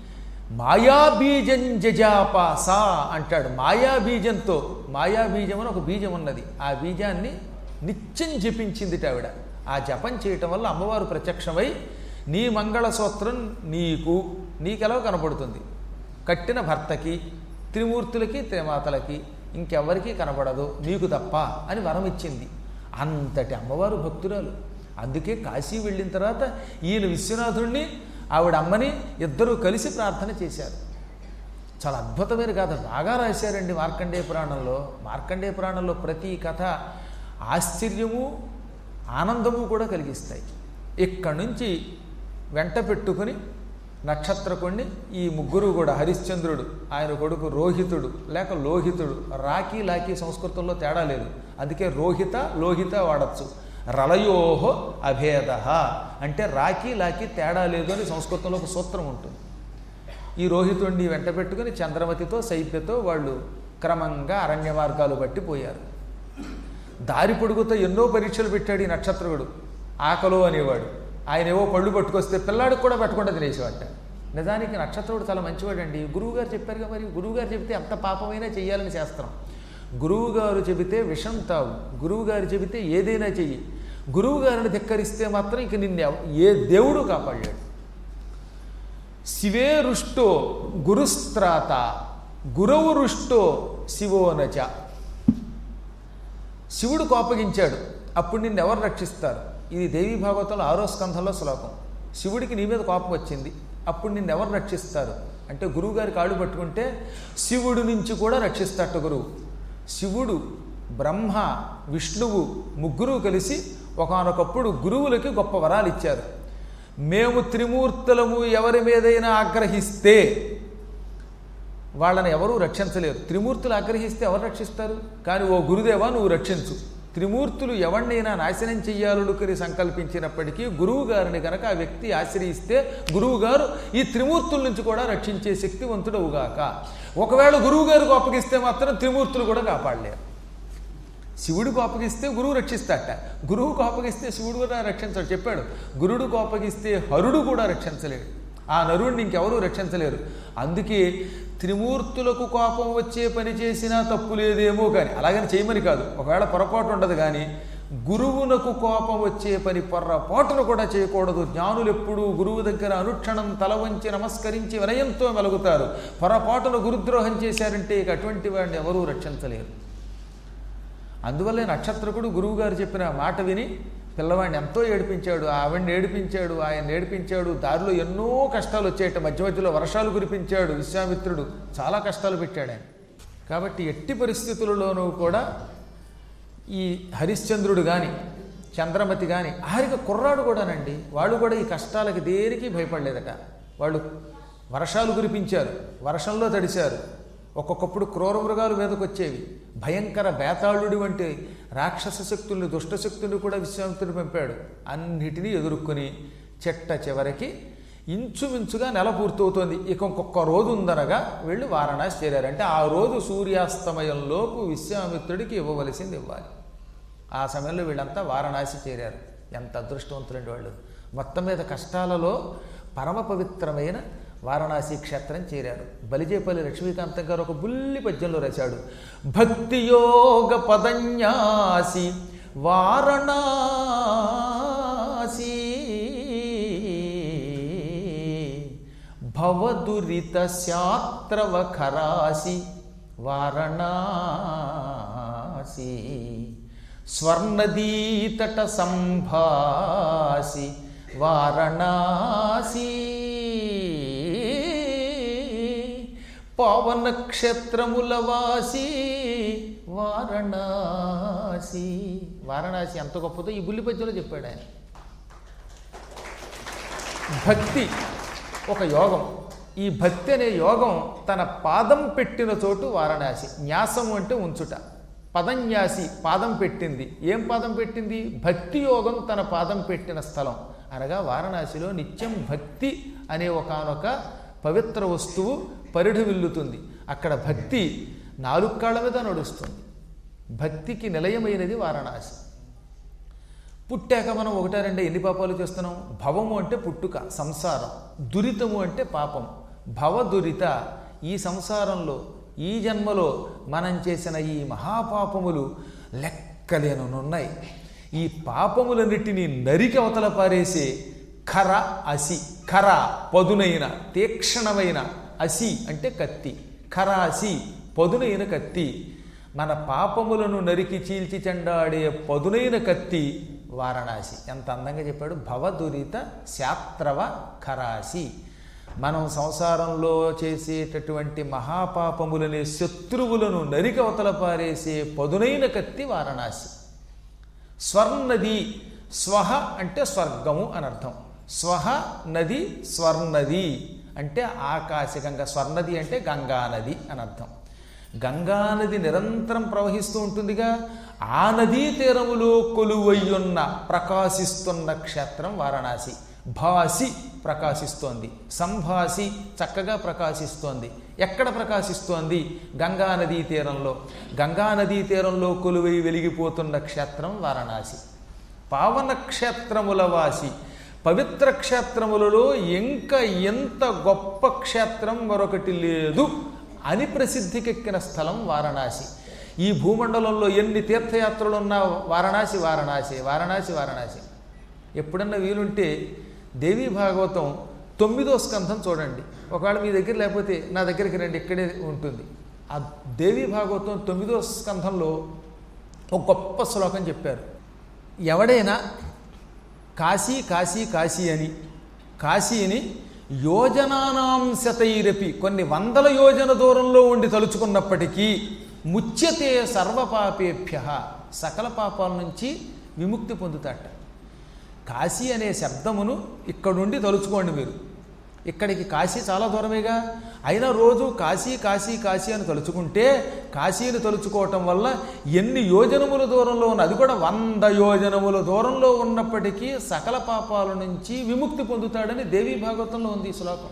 మాయాబీజం జజాపాస అంటాడు మాయాబీజంతో మాయాబీజం అని ఒక బీజం ఉన్నది ఆ బీజాన్ని నిత్యం జపించింది ఆవిడ ఆ జపం చేయటం వల్ల అమ్మవారు ప్రత్యక్షమై నీ మంగళసూత్రం నీకు నీకెలా కనపడుతుంది కట్టిన భర్తకి త్రిమూర్తులకి త్రిమాతలకి ఇంకెవ్వరికీ కనపడదు నీకు తప్ప అని వరం ఇచ్చింది అంతటి అమ్మవారు భక్తురాలు అందుకే కాశీ వెళ్ళిన తర్వాత ఈయన విశ్వనాథుణ్ణి ఆవిడ అమ్మని ఇద్దరూ కలిసి ప్రార్థన చేశారు చాలా అద్భుతమైన కథ బాగా రాశారండి మార్కండేయ పురాణంలో మార్కండేయ పురాణంలో ప్రతి కథ ఆశ్చర్యము ఆనందము కూడా కలిగిస్తాయి ఇక్కడి నుంచి వెంట పెట్టుకుని నక్షత్రకుణ్ణి ఈ ముగ్గురు కూడా హరిశ్చంద్రుడు ఆయన కొడుకు రోహితుడు లేక లోహితుడు రాకి లాకి సంస్కృతంలో తేడా లేదు అందుకే రోహిత లోహిత వాడచ్చు రలయోహో అభేద అంటే రాకి లాకి తేడా లేదు అని సంస్కృతంలో ఒక సూత్రం ఉంటుంది ఈ రోహితుడిని వెంట పెట్టుకుని చంద్రమతితో శైత్యతో వాళ్ళు క్రమంగా అరణ్య మార్గాలు బట్టి పోయారు దారి పొడుగుతో ఎన్నో పరీక్షలు పెట్టాడు ఈ నక్షత్రకుడు ఆకలో అనేవాడు ఆయన ఏవో పళ్ళు పట్టుకొస్తే పిల్లాడికి కూడా పెట్టకుండా తినేసేవాట నిజానికి నక్షత్రుడు చాలా మంచివాడండి గురువుగారు చెప్పారుగా మరి గురువుగారు చెబితే ఎంత పాపమైనా చెయ్యాలని శాస్త్రం గురువుగారు చెబితే విషం తావు గురువుగారు చెబితే ఏదైనా చెయ్యి గురువుగారిని ధిక్కరిస్తే మాత్రం ఇంక నిన్ను ఎవ- ఏ దేవుడు కాపాడలేడు శివే రుష్టో గురుస్త్రాత గురవు రుష్టో శివోనచ శివుడు కోపగించాడు అప్పుడు నిన్ను ఎవరు రక్షిస్తారు ఇది దేవీ భాగవతంలో ఆరో స్కంధంలో శ్లోకం శివుడికి నీ మీద కోపం వచ్చింది అప్పుడు నిన్ను ఎవరు రక్షిస్తారు అంటే గురువుగారి కాళ్ళు పట్టుకుంటే శివుడు నుంచి కూడా రక్షిస్తాట గురువు శివుడు బ్రహ్మ విష్ణువు ముగ్గురు కలిసి ఒకానొకప్పుడు గురువులకి గొప్ప వరాలు ఇచ్చారు మేము త్రిమూర్తులము ఎవరి మీదైనా ఆగ్రహిస్తే వాళ్ళని ఎవరూ రక్షించలేరు త్రిమూర్తులు ఆగ్రహిస్తే ఎవరు రక్షిస్తారు కానీ ఓ గురుదేవా నువ్వు రక్షించు త్రిమూర్తులు ఎవరినైనా నాశనం చెయ్యాలనుకుని సంకల్పించినప్పటికీ గురువు గారిని కనుక ఆ వ్యక్తి ఆశ్రయిస్తే గురువు గారు ఈ త్రిమూర్తుల నుంచి కూడా రక్షించే శక్తివంతుడవుగాక ఒకవేళ గురువు గారికి అప్పగిస్తే మాత్రం త్రిమూర్తులు కూడా కాపాడలేరు శివుడికి అప్పగిస్తే గురువు రక్షిస్తాట గురువుకు అప్పగిస్తే శివుడు కూడా రక్షించాడు చెప్పాడు గురుడు కోపగిస్తే హరుడు కూడా రక్షించలేడు ఆ నరుణ్ణి ఇంకెవరూ రక్షించలేరు అందుకే త్రిమూర్తులకు కోపం వచ్చే పని చేసినా తప్పు లేదేమో కానీ అలాగని చేయమని కాదు ఒకవేళ పొరపాటు ఉండదు కానీ గురువునకు కోపం వచ్చే పని పొర్రపాటును కూడా చేయకూడదు జ్ఞానులు ఎప్పుడూ గురువు దగ్గర అనుక్షణం తల వంచి నమస్కరించి వినయంతో మెలుగుతారు పొరపాటును గురుద్రోహం చేశారంటే ఇక అటువంటి వాడిని ఎవరూ రక్షించలేరు అందువల్లే నక్షత్రకుడు గురువుగారు చెప్పిన మాట విని పిల్లవాడిని ఎంతో ఏడిపించాడు ఆవిడ్ని ఏడిపించాడు ఆయన ఏడిపించాడు దారిలో ఎన్నో కష్టాలు వచ్చాయట మధ్య మధ్యలో వర్షాలు కురిపించాడు విశ్వామిత్రుడు చాలా కష్టాలు పెట్టాడు ఆయన కాబట్టి ఎట్టి పరిస్థితులలోనూ కూడా ఈ హరిశ్చంద్రుడు కానీ చంద్రమతి కానీ ఆఖరికి కుర్రాడు కూడానండి వాళ్ళు కూడా ఈ కష్టాలకి దేనికి భయపడలేదట వాళ్ళు వర్షాలు కురిపించారు వర్షంలో తడిశారు ఒక్కొక్కప్పుడు క్రూర మృగాలు మీదకి వచ్చేవి భయంకర బేతాళుడి వంటి రాక్షస శక్తుల్ని దుష్ట శక్తుల్ని కూడా విశ్వామిత్రుడు పంపాడు అన్నిటినీ ఎదుర్కొని చెట్ట చివరికి ఇంచుమించుగా నెల పూర్తవుతోంది ఇక ఇంకొక రోజు ఉందనగా వెళ్ళి వారణాసి చేరారు అంటే ఆ రోజు సూర్యాస్తమయంలోపు విశ్వామిత్రుడికి ఇవ్వవలసింది ఇవ్వాలి ఆ సమయంలో వీళ్ళంతా వారణాసి చేరారు ఎంత అదృష్టవంతులండి వాళ్ళు మొత్తం మీద కష్టాలలో పరమ పవిత్రమైన వారణాసి క్షేత్రం చేరారు బలిజేపల్లి లక్ష్మీకాంతం గారు ఒక బుల్లి పద్యంలో రాశాడు భక్తి యోగ పదన్యాసి వారణాసి భవదురిత శాత్రవ ఖరాసి వారణాసి స్వర్ణదీతట సంభాసి వారణాసి పవన క్షేత్రముల వాసి వారణాసి వారణాసి ఎంత గొప్పదో ఈ బుల్లి పద్యంలో చెప్పాడు ఆయన భక్తి ఒక యోగం ఈ భక్తి అనే యోగం తన పాదం పెట్టిన చోటు వారణాసి న్యాసము అంటే ఉంచుట పదన్యాసి పాదం పెట్టింది ఏం పాదం పెట్టింది భక్తి యోగం తన పాదం పెట్టిన స్థలం అనగా వారణాసిలో నిత్యం భక్తి అనే ఒకనొక పవిత్ర వస్తువు పరిధి విల్లుతుంది అక్కడ భక్తి నాలుగు కాళ్ళ మీద నడుస్తుంది భక్తికి నిలయమైనది వారణాసి పుట్టాక మనం ఒకటా రెండే ఎన్ని పాపాలు చేస్తున్నాం భవము అంటే పుట్టుక సంసారం దురితము అంటే పాపం భవ దురిత ఈ సంసారంలో ఈ జన్మలో మనం చేసిన ఈ మహాపాపములు లెక్కలేనున్నాయి ఈ పాపములన్నిటినీ నరికి అవతల పారేసే ఖర అసి ఖర పదునైన తీక్షణమైన అసి అంటే కత్తి ఖర అసి పదునైన కత్తి మన పాపములను నరికి చీల్చి చెండాడే పదునైన కత్తి వారణాసి ఎంత అందంగా చెప్పాడు భవదురిత శాత్రవ ఖరాసి మనం సంసారంలో చేసేటటువంటి మహాపాపములనే శత్రువులను నరికి అవతల పారేసే పదునైన కత్తి వారణాసి స్వర్ణది స్వహ అంటే స్వర్గము అని అర్థం స్వహ నది స్వర్ణది అంటే ఆకాశగంగ స్వర్ణది అంటే గంగానది అని అర్థం గంగానది నిరంతరం ప్రవహిస్తూ ఉంటుందిగా ఆ నదీ తీరములో కొలువయ్యున్న ప్రకాశిస్తున్న క్షేత్రం వారణాసి భాసి ప్రకాశిస్తోంది సంభాసి చక్కగా ప్రకాశిస్తోంది ఎక్కడ ప్రకాశిస్తోంది గంగా నదీ తీరంలో గంగా నదీ తీరంలో కొలువై వెలిగిపోతున్న క్షేత్రం వారణాసి పావన క్షేత్రముల వాసి పవిత్ర క్షేత్రములలో ఇంకా ఎంత గొప్ప క్షేత్రం మరొకటి లేదు అని ప్రసిద్ధికెక్కిన స్థలం వారణాసి ఈ భూమండలంలో ఎన్ని తీర్థయాత్రలు ఉన్నా వారణాసి వారణాసి వారణాసి వారణాసి ఎప్పుడన్నా వీలుంటే దేవీ భాగవతం తొమ్మిదో స్కంధం చూడండి ఒకవేళ మీ దగ్గర లేకపోతే నా దగ్గరికి రండి ఇక్కడే ఉంటుంది ఆ దేవీ భాగవతం తొమ్మిదో స్కంధంలో ఒక గొప్ప శ్లోకం చెప్పారు ఎవడైనా కాశీ కాశీ కాశీ అని కాశీని యోజనానాం శతైరపి కొన్ని వందల యోజన దూరంలో ఉండి తలుచుకున్నప్పటికీ ముచ్యతే సర్వపాపేభ్య సకల పాపాల నుంచి విముక్తి పొందుతాట కాశీ అనే శబ్దమును ఇక్కడుండి తలుచుకోండి మీరు ఇక్కడికి కాశీ చాలా దూరమేగా అయినా రోజు కాశీ కాశీ కాశీ అని తలుచుకుంటే కాశీని తలుచుకోవటం వల్ల ఎన్ని యోజనముల దూరంలో ఉన్న అది కూడా వంద యోజనముల దూరంలో ఉన్నప్పటికీ సకల పాపాల నుంచి విముక్తి పొందుతాడని దేవీ భాగవతంలో ఉంది ఈ శ్లోకం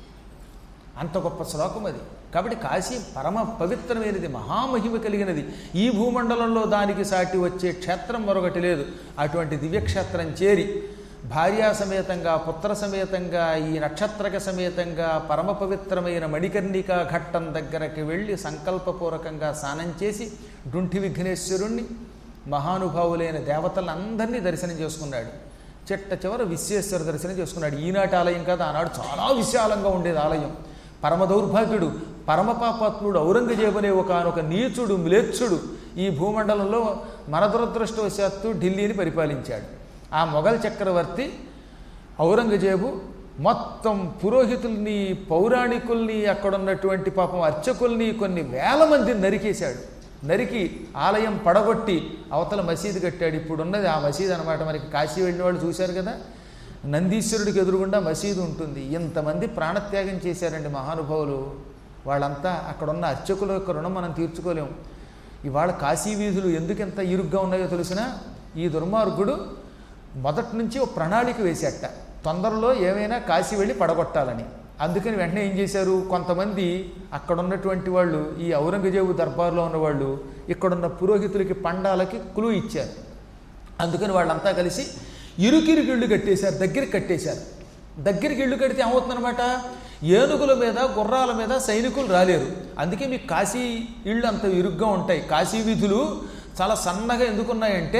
అంత గొప్ప శ్లోకం అది కాబట్టి కాశీ పరమ పవిత్రమైనది మహామహిమ కలిగినది ఈ భూమండలంలో దానికి సాటి వచ్చే క్షేత్రం మరొకటి లేదు అటువంటి దివ్యక్షేత్రం చేరి భార్యా సమేతంగా పుత్ర సమేతంగా ఈ నక్షత్రక సమేతంగా పరమ పవిత్రమైన మణికర్ణిక ఘట్టం దగ్గరకి వెళ్ళి సంకల్పపూర్వకంగా స్నానం చేసి డుంఠి విఘ్నేశ్వరుణ్ణి మహానుభావులైన దేవతలందరినీ దర్శనం చేసుకున్నాడు చిట్ట చివర విశ్వేశ్వర దర్శనం చేసుకున్నాడు ఈనాటి ఆలయం కాదు ఆనాడు చాలా విశాలంగా ఉండేది ఆలయం పరమ దౌర్భాగ్యుడు పరమ పాపాత్ముడు ఔరంగజేబు అనే ఒక నీచుడు మ్లేచ్చుడు ఈ భూమండలంలో మన దురదృష్టవశాత్తు ఢిల్లీని పరిపాలించాడు ఆ మొఘల్ చక్రవర్తి ఔరంగజేబు మొత్తం పురోహితుల్ని పౌరాణికుల్ని అక్కడ ఉన్నటువంటి పాపం అర్చకుల్ని కొన్ని వేల మందిని నరికేశాడు నరికి ఆలయం పడగొట్టి అవతల మసీదు కట్టాడు ఇప్పుడు ఉన్నది ఆ మసీదు అనమాట మనకి కాశీ వెళ్ళిన వాళ్ళు చూశారు కదా నందీశ్వరుడికి ఎదురుగుండా మసీదు ఉంటుంది ఇంతమంది ప్రాణత్యాగం చేశారండి మహానుభావులు వాళ్ళంతా అక్కడ ఉన్న అర్చకుల యొక్క రుణం మనం తీర్చుకోలేము ఇవాళ కాశీ వీధులు ఎందుకు ఎంత ఇరుగ్గా ఉన్నాయో తెలిసినా ఈ దుర్మార్గుడు మొదటి నుంచి ఒక ప్రణాళిక వేసేట తొందరలో ఏమైనా కాశీ వెళ్ళి పడగొట్టాలని అందుకని వెంటనే ఏం చేశారు కొంతమంది అక్కడ ఉన్నటువంటి వాళ్ళు ఈ ఔరంగజేబు దర్బార్లో ఉన్నవాళ్ళు ఇక్కడున్న పురోహితులకి పండాలకి క్లూ ఇచ్చారు అందుకని వాళ్ళంతా కలిసి ఇరుకిరికి ఇళ్ళు కట్టేశారు దగ్గరికి కట్టేశారు దగ్గరికి ఇళ్ళు కడితే ఏమవుతుందన్నమాట ఏనుగుల మీద గుర్రాల మీద సైనికులు రాలేరు అందుకే మీకు కాశీ ఇళ్ళు అంత ఇరుగ్గా ఉంటాయి కాశీ వీధులు చాలా సన్నగా ఎందుకున్నాయంటే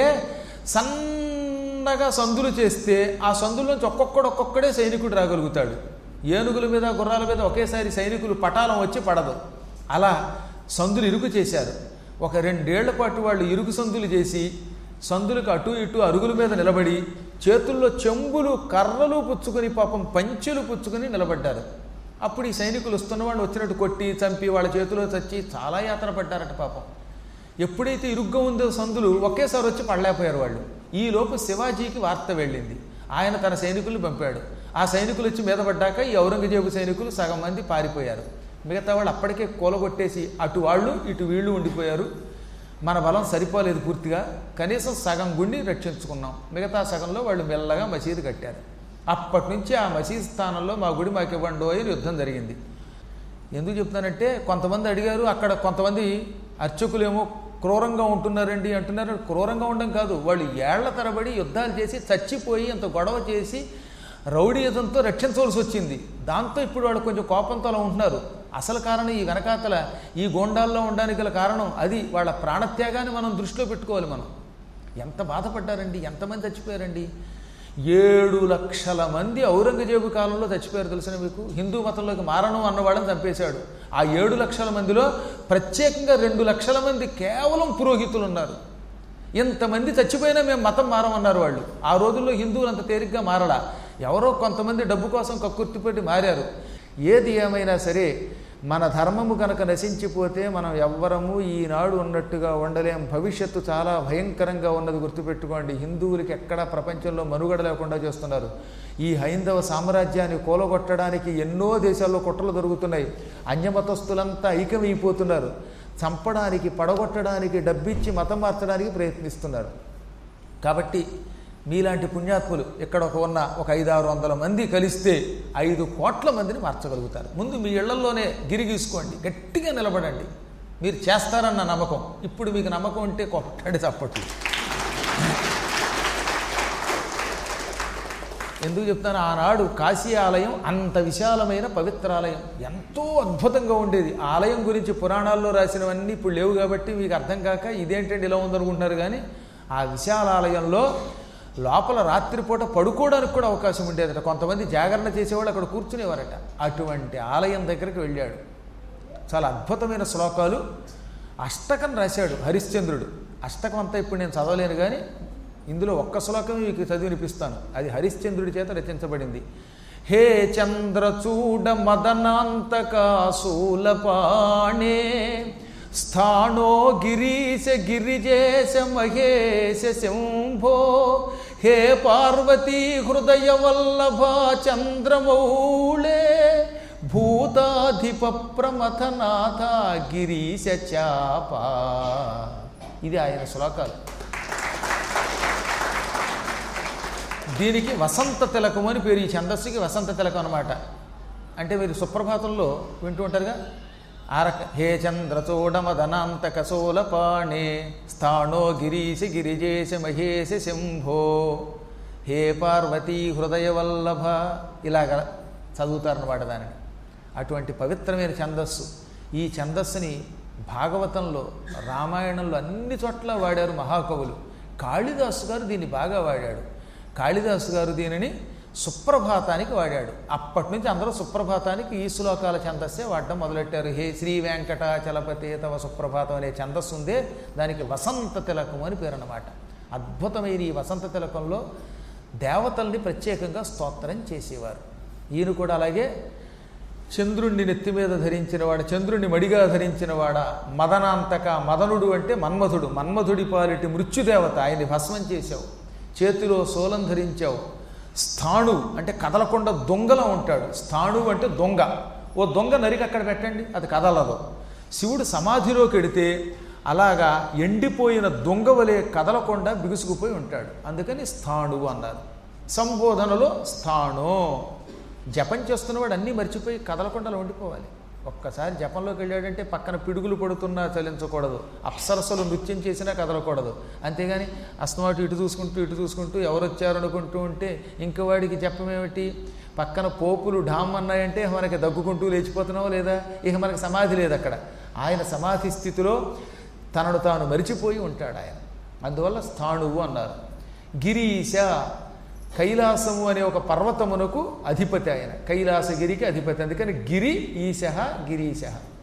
సన్నగా సందులు చేస్తే ఆ సందుల్లోంచి ఒక్కొక్కడు ఒక్కొక్కడే సైనికుడు రాగలుగుతాడు ఏనుగుల మీద గుర్రాల మీద ఒకేసారి సైనికులు పటాలం వచ్చి పడదు అలా సందులు ఇరుకు చేశారు ఒక రెండేళ్ల పాటు వాళ్ళు ఇరుకు సందులు చేసి సందులకు అటు ఇటు అరుగుల మీద నిలబడి చేతుల్లో చెంబులు కర్రలు పుచ్చుకొని పాపం పంచెలు పుచ్చుకొని నిలబడ్డారు అప్పుడు ఈ సైనికులు వస్తున్న వాళ్ళు వచ్చినట్టు కొట్టి చంపి వాళ్ళ చేతిలో చచ్చి చాలా యాతన పడ్డారట పాపం ఎప్పుడైతే ఇరుగ్గా ఉందో సందులు ఒకేసారి వచ్చి పడలేకపోయారు వాళ్ళు ఈలోపు శివాజీకి వార్త వెళ్ళింది ఆయన తన సైనికుల్ని పంపాడు ఆ సైనికులు వచ్చి మీద పడ్డాక ఈ ఔరంగజేబు సైనికులు సగం మంది పారిపోయారు మిగతా వాళ్ళు అప్పటికే కూలగొట్టేసి అటు వాళ్ళు ఇటు వీళ్ళు ఉండిపోయారు మన బలం సరిపోలేదు పూర్తిగా కనీసం సగం గుండి రక్షించుకున్నాం మిగతా సగంలో వాళ్ళు మెల్లగా మసీదు కట్టారు అప్పటి నుంచి ఆ మసీదు స్థానంలో మా గుడి మాకు ఇవ్వండి అని యుద్ధం జరిగింది ఎందుకు చెప్తానంటే కొంతమంది అడిగారు అక్కడ కొంతమంది అర్చకులేమో క్రూరంగా ఉంటున్నారండి అంటున్నారు క్రూరంగా ఉండడం కాదు వాళ్ళు ఏళ్ల తరబడి యుద్ధాలు చేసి చచ్చిపోయి అంత గొడవ చేసి రౌడీయుధంతో రక్షించవలసి వచ్చింది దాంతో ఇప్పుడు వాళ్ళు కొంచెం కోపంతో అలా ఉంటున్నారు అసలు కారణం ఈ వెనకాతల ఈ గోండాల్లో ఉండడానికి గల కారణం అది వాళ్ళ ప్రాణత్యాగాన్ని మనం దృష్టిలో పెట్టుకోవాలి మనం ఎంత బాధపడ్డారండి ఎంతమంది చచ్చిపోయారండి ఏడు లక్షల మంది ఔరంగజేబు కాలంలో చచ్చిపోయారు తెలిసిన మీకు హిందూ మతంలోకి మారణం అన్నవాళ్ళని చంపేశాడు ఆ ఏడు లక్షల మందిలో ప్రత్యేకంగా రెండు లక్షల మంది కేవలం పురోహితులు ఉన్నారు ఇంతమంది చచ్చిపోయినా మేము మతం మారమన్నారు వాళ్ళు ఆ రోజుల్లో హిందువులు అంత తేలిగ్గా మారలా ఎవరో కొంతమంది డబ్బు కోసం కక్కుర్తిపెట్టి మారారు ఏది ఏమైనా సరే మన ధర్మము కనుక నశించిపోతే మనం ఎవ్వరము ఈనాడు ఉన్నట్టుగా ఉండలేం భవిష్యత్తు చాలా భయంకరంగా ఉన్నది గుర్తుపెట్టుకోండి హిందువులకి ఎక్కడా ప్రపంచంలో మనుగడ లేకుండా చేస్తున్నారు ఈ హైందవ సామ్రాజ్యాన్ని కూలగొట్టడానికి ఎన్నో దేశాల్లో కుట్రలు దొరుకుతున్నాయి అన్యమతస్థులంతా ఐక్యమైపోతున్నారు చంపడానికి పడగొట్టడానికి డబ్బిచ్చి మతం మార్చడానికి ప్రయత్నిస్తున్నారు కాబట్టి మీలాంటి పుణ్యాత్ములు ఇక్కడ ఒక ఉన్న ఒక ఐదారు వందల మంది కలిస్తే ఐదు కోట్ల మందిని మార్చగలుగుతారు ముందు మీ ఇళ్లలోనే గిరి గీసుకోండి గట్టిగా నిలబడండి మీరు చేస్తారన్న నమ్మకం ఇప్పుడు మీకు నమ్మకం ఉంటే కొట్టండి చప్పట్లు ఎందుకు చెప్తాను ఆనాడు కాశీ ఆలయం అంత విశాలమైన పవిత్రాలయం ఎంతో అద్భుతంగా ఉండేది ఆ ఆలయం గురించి పురాణాల్లో రాసినవన్నీ ఇప్పుడు లేవు కాబట్టి మీకు అర్థం కాక ఇదేంటండి ఇలా ఉందనుకుంటున్నారు కానీ ఆ విశాల ఆలయంలో లోపల రాత్రిపూట పడుకోవడానికి కూడా అవకాశం ఉండేదట కొంతమంది జాగరణ చేసేవాళ్ళు అక్కడ కూర్చునేవారట అటువంటి ఆలయం దగ్గరికి వెళ్ళాడు చాలా అద్భుతమైన శ్లోకాలు అష్టకం రాశాడు హరిశ్చంద్రుడు అష్టకం అంతా ఇప్పుడు నేను చదవలేను కానీ ఇందులో ఒక్క శ్లోకం మీకు చదివి వినిపిస్తాను అది హరిశ్చంద్రుడి చేత రచించబడింది హే చంద్రచూడ మదనాంతకాశూలపాణే స్థాణో గిరీశ గిరిజేశ మహేశ శంభో హే పార్వతీ హృదయ వల్లభ చంద్రమౌళే భూతాధిప ప్రమథనాథ గిరీశ చాప ఇది ఆయన శ్లోకాలు దీనికి వసంత తిలకం అని పేరు ఈ ఛందస్సుకి వసంత తిలకం అనమాట అంటే మీరు సుప్రభాతంలో వింటూ ఉంటారుగా ఆరక హే చంద్రచూడమదనాంతక సోలపాణే స్థాణో గిరీశ గిరిజేశ మహేశ శంభో హే పార్వతీ హృదయ వల్లభ ఇలాగ చదువుతారన్నమాట దానిని అటువంటి పవిత్రమైన ఛందస్సు ఈ ఛందస్సుని భాగవతంలో రామాయణంలో అన్ని చోట్ల వాడారు మహాకవులు కాళిదాసు గారు దీన్ని బాగా వాడాడు కాళిదాసు గారు దీనిని సుప్రభాతానికి వాడాడు అప్పటి నుంచి అందరూ సుప్రభాతానికి ఈ శ్లోకాల ఛందస్సే వాడడం మొదలెట్టారు హే శ్రీ వెంకటాచలపతే తవ సుప్రభాతం అనే ఛందస్సు ఉందే దానికి వసంత తిలకం అని పేరు అన్నమాట అద్భుతమైన ఈ వసంత తిలకంలో దేవతల్ని ప్రత్యేకంగా స్తోత్రం చేసేవారు ఈయన కూడా అలాగే చంద్రుణ్ణి నెత్తి మీద ధరించినవాడ చంద్రుణ్ణి మడిగా ధరించినవాడ మదనాంతక మదనుడు అంటే మన్మధుడు మన్మధుడి పాలిటి మృత్యుదేవత ఆయన్ని భస్మం చేశావు చేతిలో శూలం ధరించావు స్థాణు అంటే కదలకుండా దొంగలా ఉంటాడు స్థాణు అంటే దొంగ ఓ దొంగ నరికి అక్కడ పెట్టండి అది కదలదు శివుడు సమాధిలోకి వెడితే అలాగా ఎండిపోయిన దొంగ వలె కదలకుండా బిగుసుకుపోయి ఉంటాడు అందుకని స్థాణువు అన్నారు సంబోధనలో స్థాణు జపం చేస్తున్నవాడు అన్నీ మర్చిపోయి కదలకుండా అలా ఉండిపోవాలి ఒక్కసారి జపంలోకి వెళ్ళాడంటే పక్కన పిడుగులు పడుతున్నా చలించకూడదు అప్సరసలు నృత్యం చేసినా కదలకూడదు అంతేగాని అస్తమాటు ఇటు చూసుకుంటూ ఇటు చూసుకుంటూ ఎవరు వచ్చారనుకుంటూ ఉంటే ఇంక వాడికి జపమేమిటి పక్కన పోపులు ఢామ్ అన్నాయంటే మనకి దగ్గుకుంటూ లేచిపోతున్నావు లేదా ఇక మనకి సమాధి లేదు అక్కడ ఆయన సమాధి స్థితిలో తనను తాను మరిచిపోయి ఉంటాడు ఆయన అందువల్ల స్థాణువు అన్నారు గిరీశ కైలాసము అనే ఒక పర్వతమునకు అధిపతి ఆయన కైలాసగిరికి అధిపతి అందుకని గిరి ఈశ గిరీశ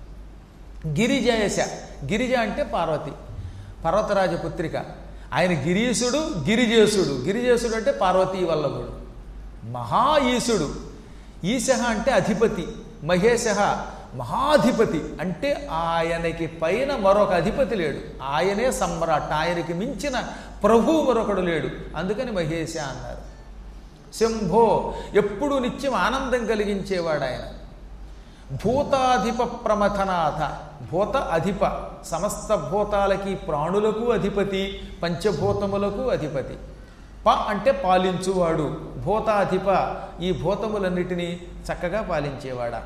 గిరిజయశ గిరిజ అంటే పార్వతి పర్వతరాజ పుత్రిక ఆయన గిరీశుడు గిరిజేశుడు గిరిజేశుడు అంటే పార్వతీ వల్లభుడు మహా ఈశుడు ఈశ అంటే అధిపతి మహేశ మహాధిపతి అంటే ఆయనకి పైన మరొక అధిపతి లేడు ఆయనే సమ్రాట్ ఆయనకి మించిన ప్రభువు మరొకడు లేడు అందుకని మహేశ అన్నారు శంభో ఎప్పుడు నిత్యం ఆనందం కలిగించేవాడు ఆయన భూతాధిప ప్రమథనాథ భూత అధిప సమస్త భూతాలకి ప్రాణులకు అధిపతి పంచభూతములకు అధిపతి ప అంటే పాలించువాడు భూతాధిప ఈ భూతములన్నిటినీ చక్కగా పాలించేవాడా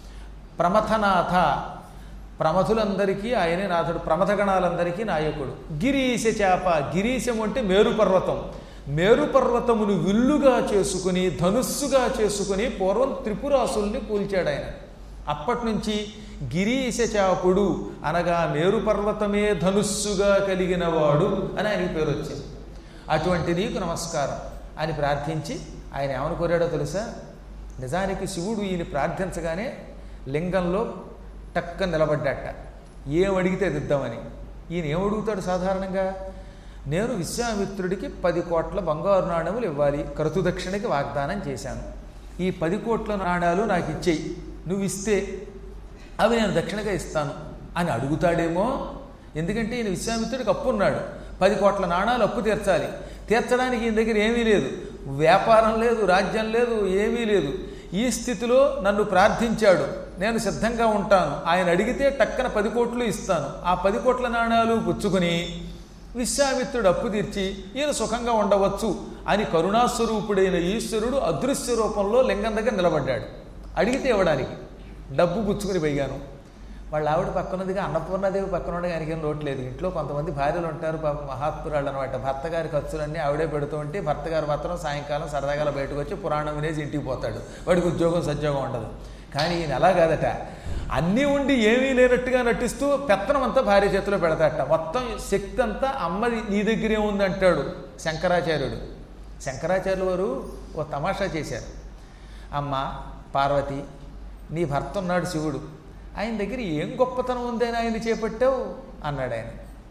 ప్రమథనాథ ప్రమథులందరికీ ఆయనే నాథుడు ప్రమథగణాలందరికీ నాయకుడు గిరీశ చేప గిరీశం అంటే మేరు పర్వతం మేరు పర్వతమును విల్లుగా చేసుకుని ధనుస్సుగా చేసుకుని పూర్వం త్రిపురాసుల్ని కూల్చాడు ఆయన అప్పటి నుంచి గిరీశ చాపుడు అనగా మేరు పర్వతమే ధనుస్సుగా కలిగిన వాడు అని ఆయనకి పేరు వచ్చింది అటువంటి నీకు నమస్కారం అని ప్రార్థించి ఆయన ఏమని కోరాడో తెలుసా నిజానికి శివుడు ఈయన ప్రార్థించగానే లింగంలో టక్క నిలబడ్డాట ఏం అడిగితే అది ఇద్దామని ఈయన ఏం అడుగుతాడు సాధారణంగా నేను విశ్వామిత్రుడికి పది కోట్ల బంగారు నాణ్యములు ఇవ్వాలి క్రతు దక్షిణకి వాగ్దానం చేశాను ఈ పది కోట్ల నాణ్యాలు నాకు ఇచ్చేయి నువ్వు ఇస్తే అవి నేను దక్షిణగా ఇస్తాను అని అడుగుతాడేమో ఎందుకంటే ఈయన విశ్వామిత్రుడికి అప్పు ఉన్నాడు పది కోట్ల నాణాలు అప్పు తీర్చాలి తీర్చడానికి ఈయన దగ్గర ఏమీ లేదు వ్యాపారం లేదు రాజ్యం లేదు ఏమీ లేదు ఈ స్థితిలో నన్ను ప్రార్థించాడు నేను సిద్ధంగా ఉంటాను ఆయన అడిగితే టక్కన పది కోట్లు ఇస్తాను ఆ పది కోట్ల నాణాలు పుచ్చుకుని విశ్వామిత్రుడు అప్పు తీర్చి ఈయన సుఖంగా ఉండవచ్చు అని కరుణాస్వరూపుడైన ఈశ్వరుడు అదృశ్య రూపంలో లింగం దగ్గర నిలబడ్డాడు అడిగితే ఇవ్వడానికి డబ్బు పుచ్చుకుని పోయాను వాళ్ళ ఆవిడ పక్కనదిగా అన్నపూర్ణదేవి పక్కన ఉండగా ఆయనకి ఏం లోటు లేదు ఇంట్లో కొంతమంది భార్యలు ఉంటారు పాప మహాత్మురాళ్ళు అనమాట భర్త గారి ఖర్చులన్నీ ఆవిడే పెడుతూ ఉంటే భర్త గారు మాత్రం సాయంకాలం సరదాగా బయటకు వచ్చి పురాణం వినేసి ఇంటికి పోతాడు వాడికి ఉద్యోగం సద్యోగం ఉండదు కానీ ఈయన అలా కాదట అన్నీ ఉండి ఏమీ లేనట్టుగా నటిస్తూ పెత్తనం అంతా భార్య చేతిలో పెడతాట మొత్తం శక్తి అంతా అమ్మది నీ దగ్గరే ఉందంటాడు శంకరాచార్యుడు శంకరాచార్యులు వారు ఓ తమాషా చేశారు అమ్మ పార్వతి నీ భర్త ఉన్నాడు శివుడు ఆయన దగ్గర ఏం గొప్పతనం ఉందని ఆయన చేపట్టావు అన్నాడు ఆయన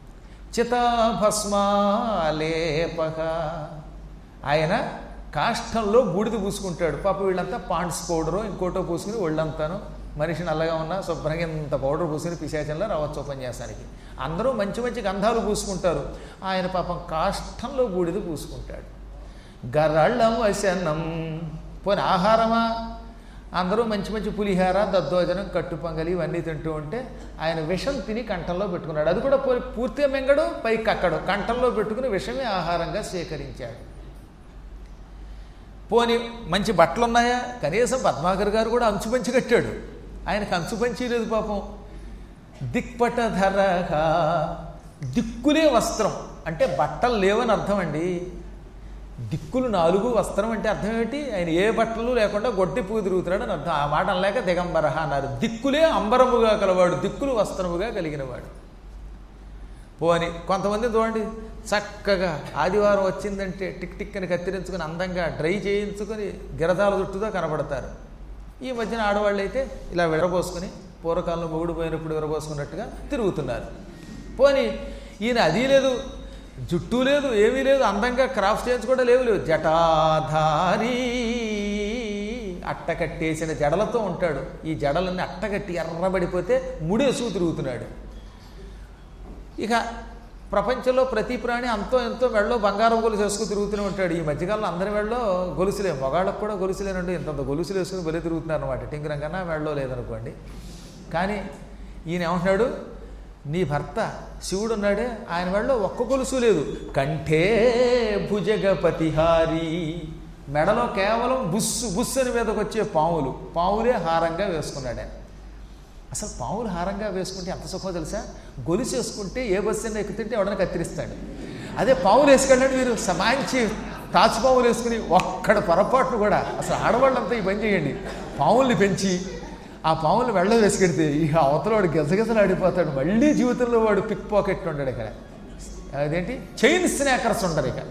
చితాభస్మాలేపక ఆయన కాష్టంలో బూడిద పూసుకుంటాడు పాప వీళ్ళంతా పాండ్స్ పౌడరు ఇంకోటో పూసుకుని ఒళ్ళంతాను మనిషి నల్లగా ఉన్న శుభ్రంగా ఇంత పౌడర్ పూసుకుని పిశాచంలో రావచ్చు ఉపన్యాసానికి అందరూ మంచి మంచి గంధాలు పూసుకుంటారు ఆయన పాపం కాష్టంలో బూడిద పూసుకుంటాడు గరళం వశనం పోనీ ఆహారమా అందరూ మంచి మంచి పులిహార దద్దోజనం కట్టు పొంగలి ఇవన్నీ తింటూ ఉంటే ఆయన విషం తిని కంఠంలో పెట్టుకున్నాడు అది కూడా పూ- పూర్తిగా మింగడు పైకి కక్కడు కంఠంలో పెట్టుకుని విషమే ఆహారంగా స్వీకరించాడు పోని మంచి బట్టలు ఉన్నాయా కనీసం పద్మాకర్ గారు కూడా అంచు పంచి కట్టాడు ఆయనకు అంచు పంచి లేదు పాపం దిక్పట ధరగా దిక్కులే వస్త్రం అంటే బట్టలు లేవని అర్థం అండి దిక్కులు నాలుగు వస్త్రం అంటే అర్థం ఏమిటి ఆయన ఏ బట్టలు లేకుండా గొడ్డి పువ్వు తిరుగుతున్నాడు అని అర్థం ఆ మాట అనలేక దిగంబరహ అన్నారు దిక్కులే అంబరముగా కలవాడు దిక్కులు వస్త్రముగా కలిగినవాడు పోని కొంతమంది చూడండి చక్కగా ఆదివారం వచ్చిందంటే టిక్ టిక్ అని కత్తిరించుకొని అందంగా డ్రై చేయించుకొని గిరదాల చుట్టూతో కనబడతారు ఈ మధ్యన ఆడవాళ్ళు అయితే ఇలా విరబోసుకొని పూర్వకాలంలో మొగుడు పోయినప్పుడు విరబోసుకున్నట్టుగా తిరుగుతున్నారు పోని ఈయన అది లేదు జుట్టు లేదు ఏమీ లేదు అందంగా క్రాఫ్ట్ చేయించుకోవడం లేవు లేవు జటాధారి అట్టకట్టేసిన జడలతో ఉంటాడు ఈ జడలన్నీ అట్టకట్టి ఎర్రబడిపోతే ముడేసు తిరుగుతున్నాడు ఇక ప్రపంచంలో ప్రతి ప్రాణి అంతో ఎంతో మెళ్ళో బంగారం గొలుసు వేసుకుని తిరుగుతూనే ఉంటాడు ఈ మధ్యకాలంలో అందరి మెళ్ళో గొలుసులే మగాళ్ళకు కూడా గొలుసులేనండి ఇంతంత గొలుసులు వేసుకుని బలి తిరుగుతున్నారు అనమాట టింకరం కన్నా మెళ్ళో లేదనుకోండి కానీ ఈయన ఏమంటున్నాడు నీ భర్త శివుడు ఉన్నాడే ఆయన మెళ్ళలో ఒక్క గొలుసు లేదు కంఠే భుజగపతిహారి మెడలో కేవలం బుస్సు బుస్సు అని మీదకి వచ్చే పాములు పాములే హారంగా వేసుకున్నాడు ఆయన అసలు పావులు హారంగా వేసుకుంటే ఎంత సుఖమో తెలుసా గొలుసు వేసుకుంటే ఏ బస్సు అయినా ఎక్కుతుంటే ఎవడన్నా కత్తిరిస్తాడు అదే పావులు వేసుకెళ్ళండి మీరు సమాయించి తాచు పావులు వేసుకుని ఒక్కడ పొరపాట్లు కూడా అసలు ఆడవాళ్ళంతా ఈ పని చేయండి పావుల్ని పెంచి ఆ పావుల్ని వెళ్ళ వేసుకెడితే ఇక అవతల వాడు గెజగెజలు ఆడిపోతాడు మళ్ళీ జీవితంలో వాడు పిక్ పాకెట్ ఉంటాడు ఇక్కడ అదేంటి చైన్ స్నాకర్స్ ఉండరు ఇక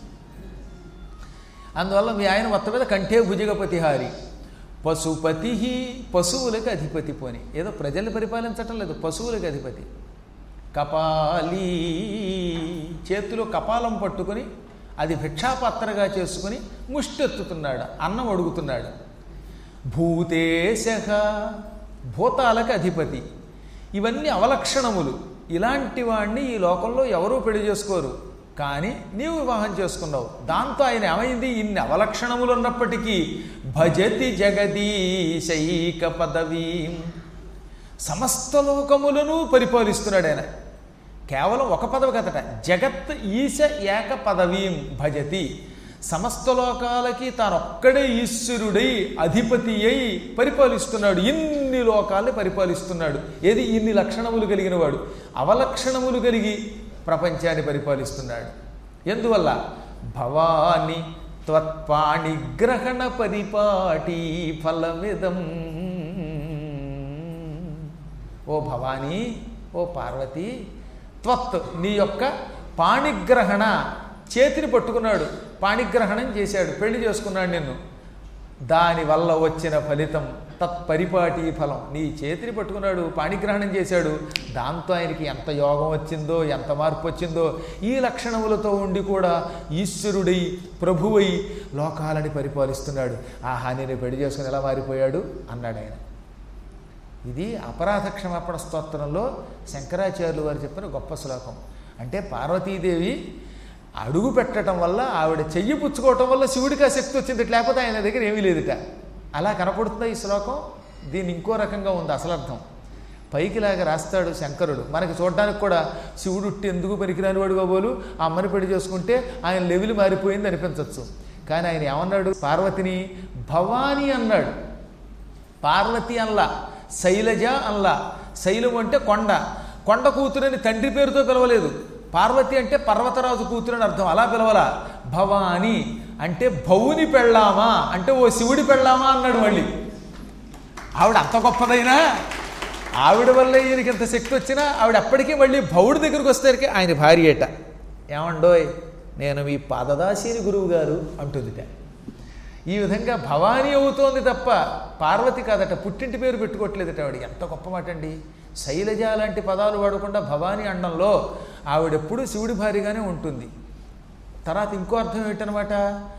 అందువల్ల మీ ఆయన మొత్తం మీద కంఠే భుజగపతిహారి పశుపతి పశువులకు అధిపతి పోని ఏదో ప్రజల్ని పరిపాలించటం లేదు పశువులకు అధిపతి కపాలి చేతిలో కపాలం పట్టుకొని అది భిక్షాపాత్రగా చేసుకుని ముష్టెత్తుతున్నాడు అన్నం అడుగుతున్నాడు భూతేశ భూతాలకు అధిపతి ఇవన్నీ అవలక్షణములు ఇలాంటి వాణ్ణి ఈ లోకంలో ఎవరూ పెళ్లి చేసుకోరు కానీ నీవు వివాహం చేసుకున్నావు దాంతో ఆయన ఏమైంది ఇన్ని అవలక్షణములు ఉన్నప్పటికీ భజతి జగదీశైక పదవీ సమస్త లోకములను పరిపాలిస్తున్నాడు ఆయన కేవలం ఒక పదవి కదట జగత్ ఈశ ఏక పదవీం భజతి సమస్త లోకాలకి తానొక్కడే ఈశ్వరుడై అధిపతి అయి పరిపాలిస్తున్నాడు ఇన్ని లోకాల్ని పరిపాలిస్తున్నాడు ఏది ఇన్ని లక్షణములు కలిగిన వాడు అవలక్షణములు కలిగి ప్రపంచాన్ని పరిపాలిస్తున్నాడు ఎందువల్ల భవాని త్వత్పాణిగ్రహణ పరిపాటి ఫలమిదం ఓ భవానీ ఓ పార్వతి త్వత్ నీ యొక్క పాణిగ్రహణ చేతిని పట్టుకున్నాడు పాణిగ్రహణం చేశాడు పెళ్లి చేసుకున్నాడు నిన్ను దానివల్ల వచ్చిన ఫలితం తత్పరిపాటి ఫలం నీ చేతిని పట్టుకున్నాడు పాణిగ్రహణం చేశాడు దాంతో ఆయనకి ఎంత యోగం వచ్చిందో ఎంత మార్పు వచ్చిందో ఈ లక్షణములతో ఉండి కూడా ఈశ్వరుడై ప్రభువై లోకాలని పరిపాలిస్తున్నాడు ఆహా నేను పెళ్లి చేసుకుని ఎలా మారిపోయాడు అన్నాడు ఆయన ఇది అపరాధ క్షమాపణ స్తోత్రంలో శంకరాచార్యులు వారు చెప్పిన గొప్ప శ్లోకం అంటే పార్వతీదేవి అడుగు పెట్టడం వల్ల ఆవిడ చెయ్యి పుచ్చుకోవటం వల్ల శివుడికి ఆ శక్తి వచ్చింది లేకపోతే ఆయన దగ్గర ఏమీ లేదుట అలా కనపడుతుందా ఈ శ్లోకం దీన్ని ఇంకో రకంగా ఉంది అసలర్థం పైకిలాగా రాస్తాడు శంకరుడు మనకి చూడడానికి కూడా శివుడు ఉట్టి ఎందుకు పనికిరాని వాడు కాబోలు ఆ అమ్మని పెళ్లి చేసుకుంటే ఆయన లెవెల్ మారిపోయింది అనిపించవచ్చు కానీ ఆయన ఏమన్నాడు పార్వతిని భవానీ అన్నాడు పార్వతి అల్లా శైలజ అల్లా శైలం అంటే కొండ కొండ కూతురని తండ్రి పేరుతో పిలవలేదు పార్వతి అంటే పర్వతరాజు కూతురని అర్థం అలా పిలవలా భవాని అంటే భౌని పెళ్ళామా అంటే ఓ శివుడి పెళ్ళామా అన్నాడు మళ్ళీ ఆవిడ అంత గొప్పదైనా ఆవిడ వల్ల ఈయనకి ఇంత శక్తి వచ్చినా ఆవిడ అప్పటికీ మళ్ళీ భౌడి దగ్గరికి వస్తేరికి ఆయన భార్య ఏట ఏమండోయ్ నేను మీ పాదదాసిని గురువు గారు అంటుందిట ఈ విధంగా భవానీ అవుతోంది తప్ప పార్వతి కాదట పుట్టింటి పేరు పెట్టుకోవట్లేదట ఆవిడ ఎంత గొప్ప మాట అండి శైలజ లాంటి పదాలు వాడకుండా భవానీ అండంలో ఆవిడెప్పుడు శివుడి భార్యగానే ఉంటుంది తర్వాత ఇంకో అర్థం ఏంటనమాట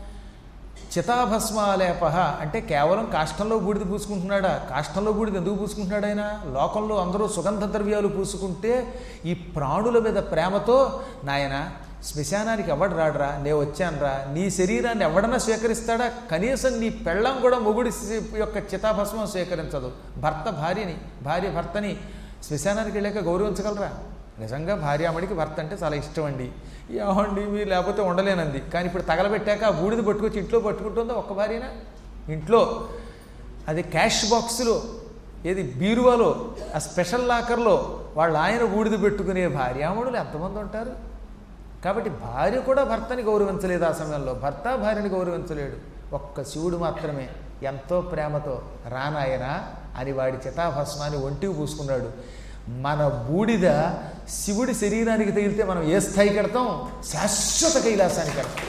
చితాభస్మాలేప అంటే కేవలం కాష్టంలో బూడిద పూసుకుంటున్నాడా కాష్టంలో బూడిద ఎందుకు పూసుకుంటున్నాడు ఆయన లోకంలో అందరూ సుగంధ ద్రవ్యాలు పూసుకుంటే ఈ ప్రాణుల మీద ప్రేమతో నాయన శ్మశానానికి ఎవడు రాడరా నే వచ్చానురా నీ శరీరాన్ని ఎవడన్నా స్వీకరిస్తాడా కనీసం నీ పెళ్ళం కూడా మొగుడి యొక్క చితాభస్మం స్వీకరించదు భర్త భార్యని భార్య భర్తని శ్మశానానికి వెళ్ళాక గౌరవించగలరా నిజంగా భార్యామడికి భర్త అంటే చాలా ఇష్టం అండి ఏమండి మీరు లేకపోతే ఉండలేనంది కానీ ఇప్పుడు తగలబెట్టాక ఆ బూడిద పట్టుకొచ్చి ఇంట్లో పట్టుకుంటుందా ఒక్క భార్యనా ఇంట్లో అది క్యాష్ బాక్సులో ఏది బీరువాలో ఆ స్పెషల్ లాకర్లో వాళ్ళ ఆయన బూడిద పెట్టుకునే భార్యామణులు ఎంతమంది ఉంటారు కాబట్టి భార్య కూడా భర్తని గౌరవించలేదు ఆ సమయంలో భర్త భార్యని గౌరవించలేడు ఒక్క శివుడు మాత్రమే ఎంతో ప్రేమతో రానాయన అని వాడి చితాభస్మాన్ని ఒంటికి పూసుకున్నాడు మన బూడిద శివుడి శరీరానికి తగిలితే మనం ఏ స్థాయికి వెడతాం శాశ్వత కైలాసానికి వెడతాం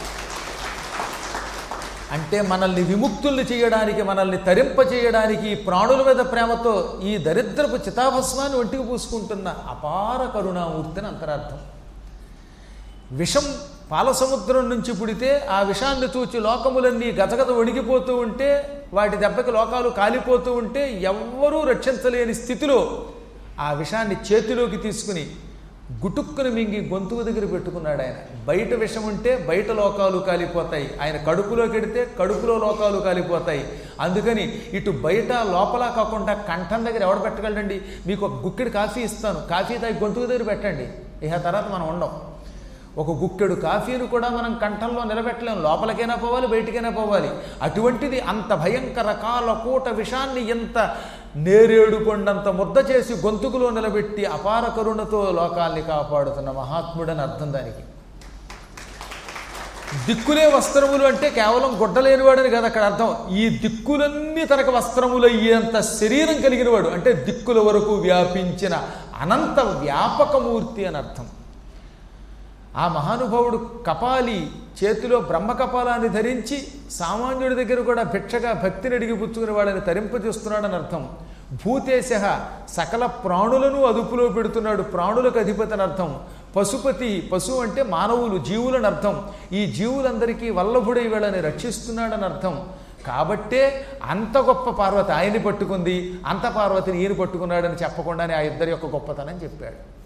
అంటే మనల్ని విముక్తుల్ని చేయడానికి మనల్ని తరింప చేయడానికి ఈ ప్రాణుల మీద ప్రేమతో ఈ దరిద్రపు చితాభస్మాన్ని ఒంటికి పూసుకుంటున్న అపార కరుణామూర్తిని అంతరార్థం విషం పాలసముద్రం నుంచి పుడితే ఆ విషాన్ని చూచి లోకములన్నీ గజగజ వణిగిపోతూ ఉంటే వాటి దెబ్బకి లోకాలు కాలిపోతూ ఉంటే ఎవ్వరూ రక్షించలేని స్థితిలో ఆ విషాన్ని చేతిలోకి తీసుకుని గుటుక్కుని మింగి గొంతుకు దగ్గర పెట్టుకున్నాడు ఆయన బయట విషం ఉంటే బయట లోకాలు కాలిపోతాయి ఆయన కడుపులోకి ఎడితే కడుపులో లోకాలు కాలిపోతాయి అందుకని ఇటు బయట లోపల కాకుండా కంఠం దగ్గర ఎవడు పెట్టగలండి మీకు ఒక గుక్కెడు కాఫీ ఇస్తాను కాఫీ తాగి గొంతుకు దగ్గర పెట్టండి ఇక తర్వాత మనం ఉండం ఒక గుక్కెడు కాఫీని కూడా మనం కంఠంలో నిలబెట్టలేం లోపలికైనా పోవాలి బయటికైనా పోవాలి అటువంటిది అంత భయంకర కాల కూట విషాన్ని ఎంత నేరేడు కొండంత ముద్ద చేసి గొంతుకులో నిలబెట్టి అపార కరుణతో లోకాల్ని కాపాడుతున్న మహాత్ముడని అర్థం దానికి దిక్కులే వస్త్రములు అంటే కేవలం గుడ్డలేనివాడని కాదు అక్కడ అర్థం ఈ దిక్కులన్నీ తనకు వస్త్రములు అయ్యేంత శరీరం కలిగినవాడు అంటే దిక్కుల వరకు వ్యాపించిన అనంత వ్యాపకమూర్తి అని అర్థం ఆ మహానుభావుడు కపాలి చేతిలో బ్రహ్మకపాలాన్ని ధరించి సామాన్యుడి దగ్గర కూడా భిక్షగా భక్తిని అడిగి పుచ్చుకుని వాళ్ళని తరింపజేస్తున్నాడని అర్థం భూతేశ సకల ప్రాణులను అదుపులో పెడుతున్నాడు ప్రాణులకు అధిపతి అని అర్థం పశుపతి పశువు అంటే మానవులు జీవులని అర్థం ఈ జీవులందరికీ వల్లభుడై వీళ్ళని రక్షిస్తున్నాడని అర్థం కాబట్టే అంత గొప్ప పార్వతి ఆయన్ని పట్టుకుంది అంత పార్వతిని ఈయన పట్టుకున్నాడని చెప్పకుండానే ఆ ఇద్దరి యొక్క గొప్పతనం చెప్పాడు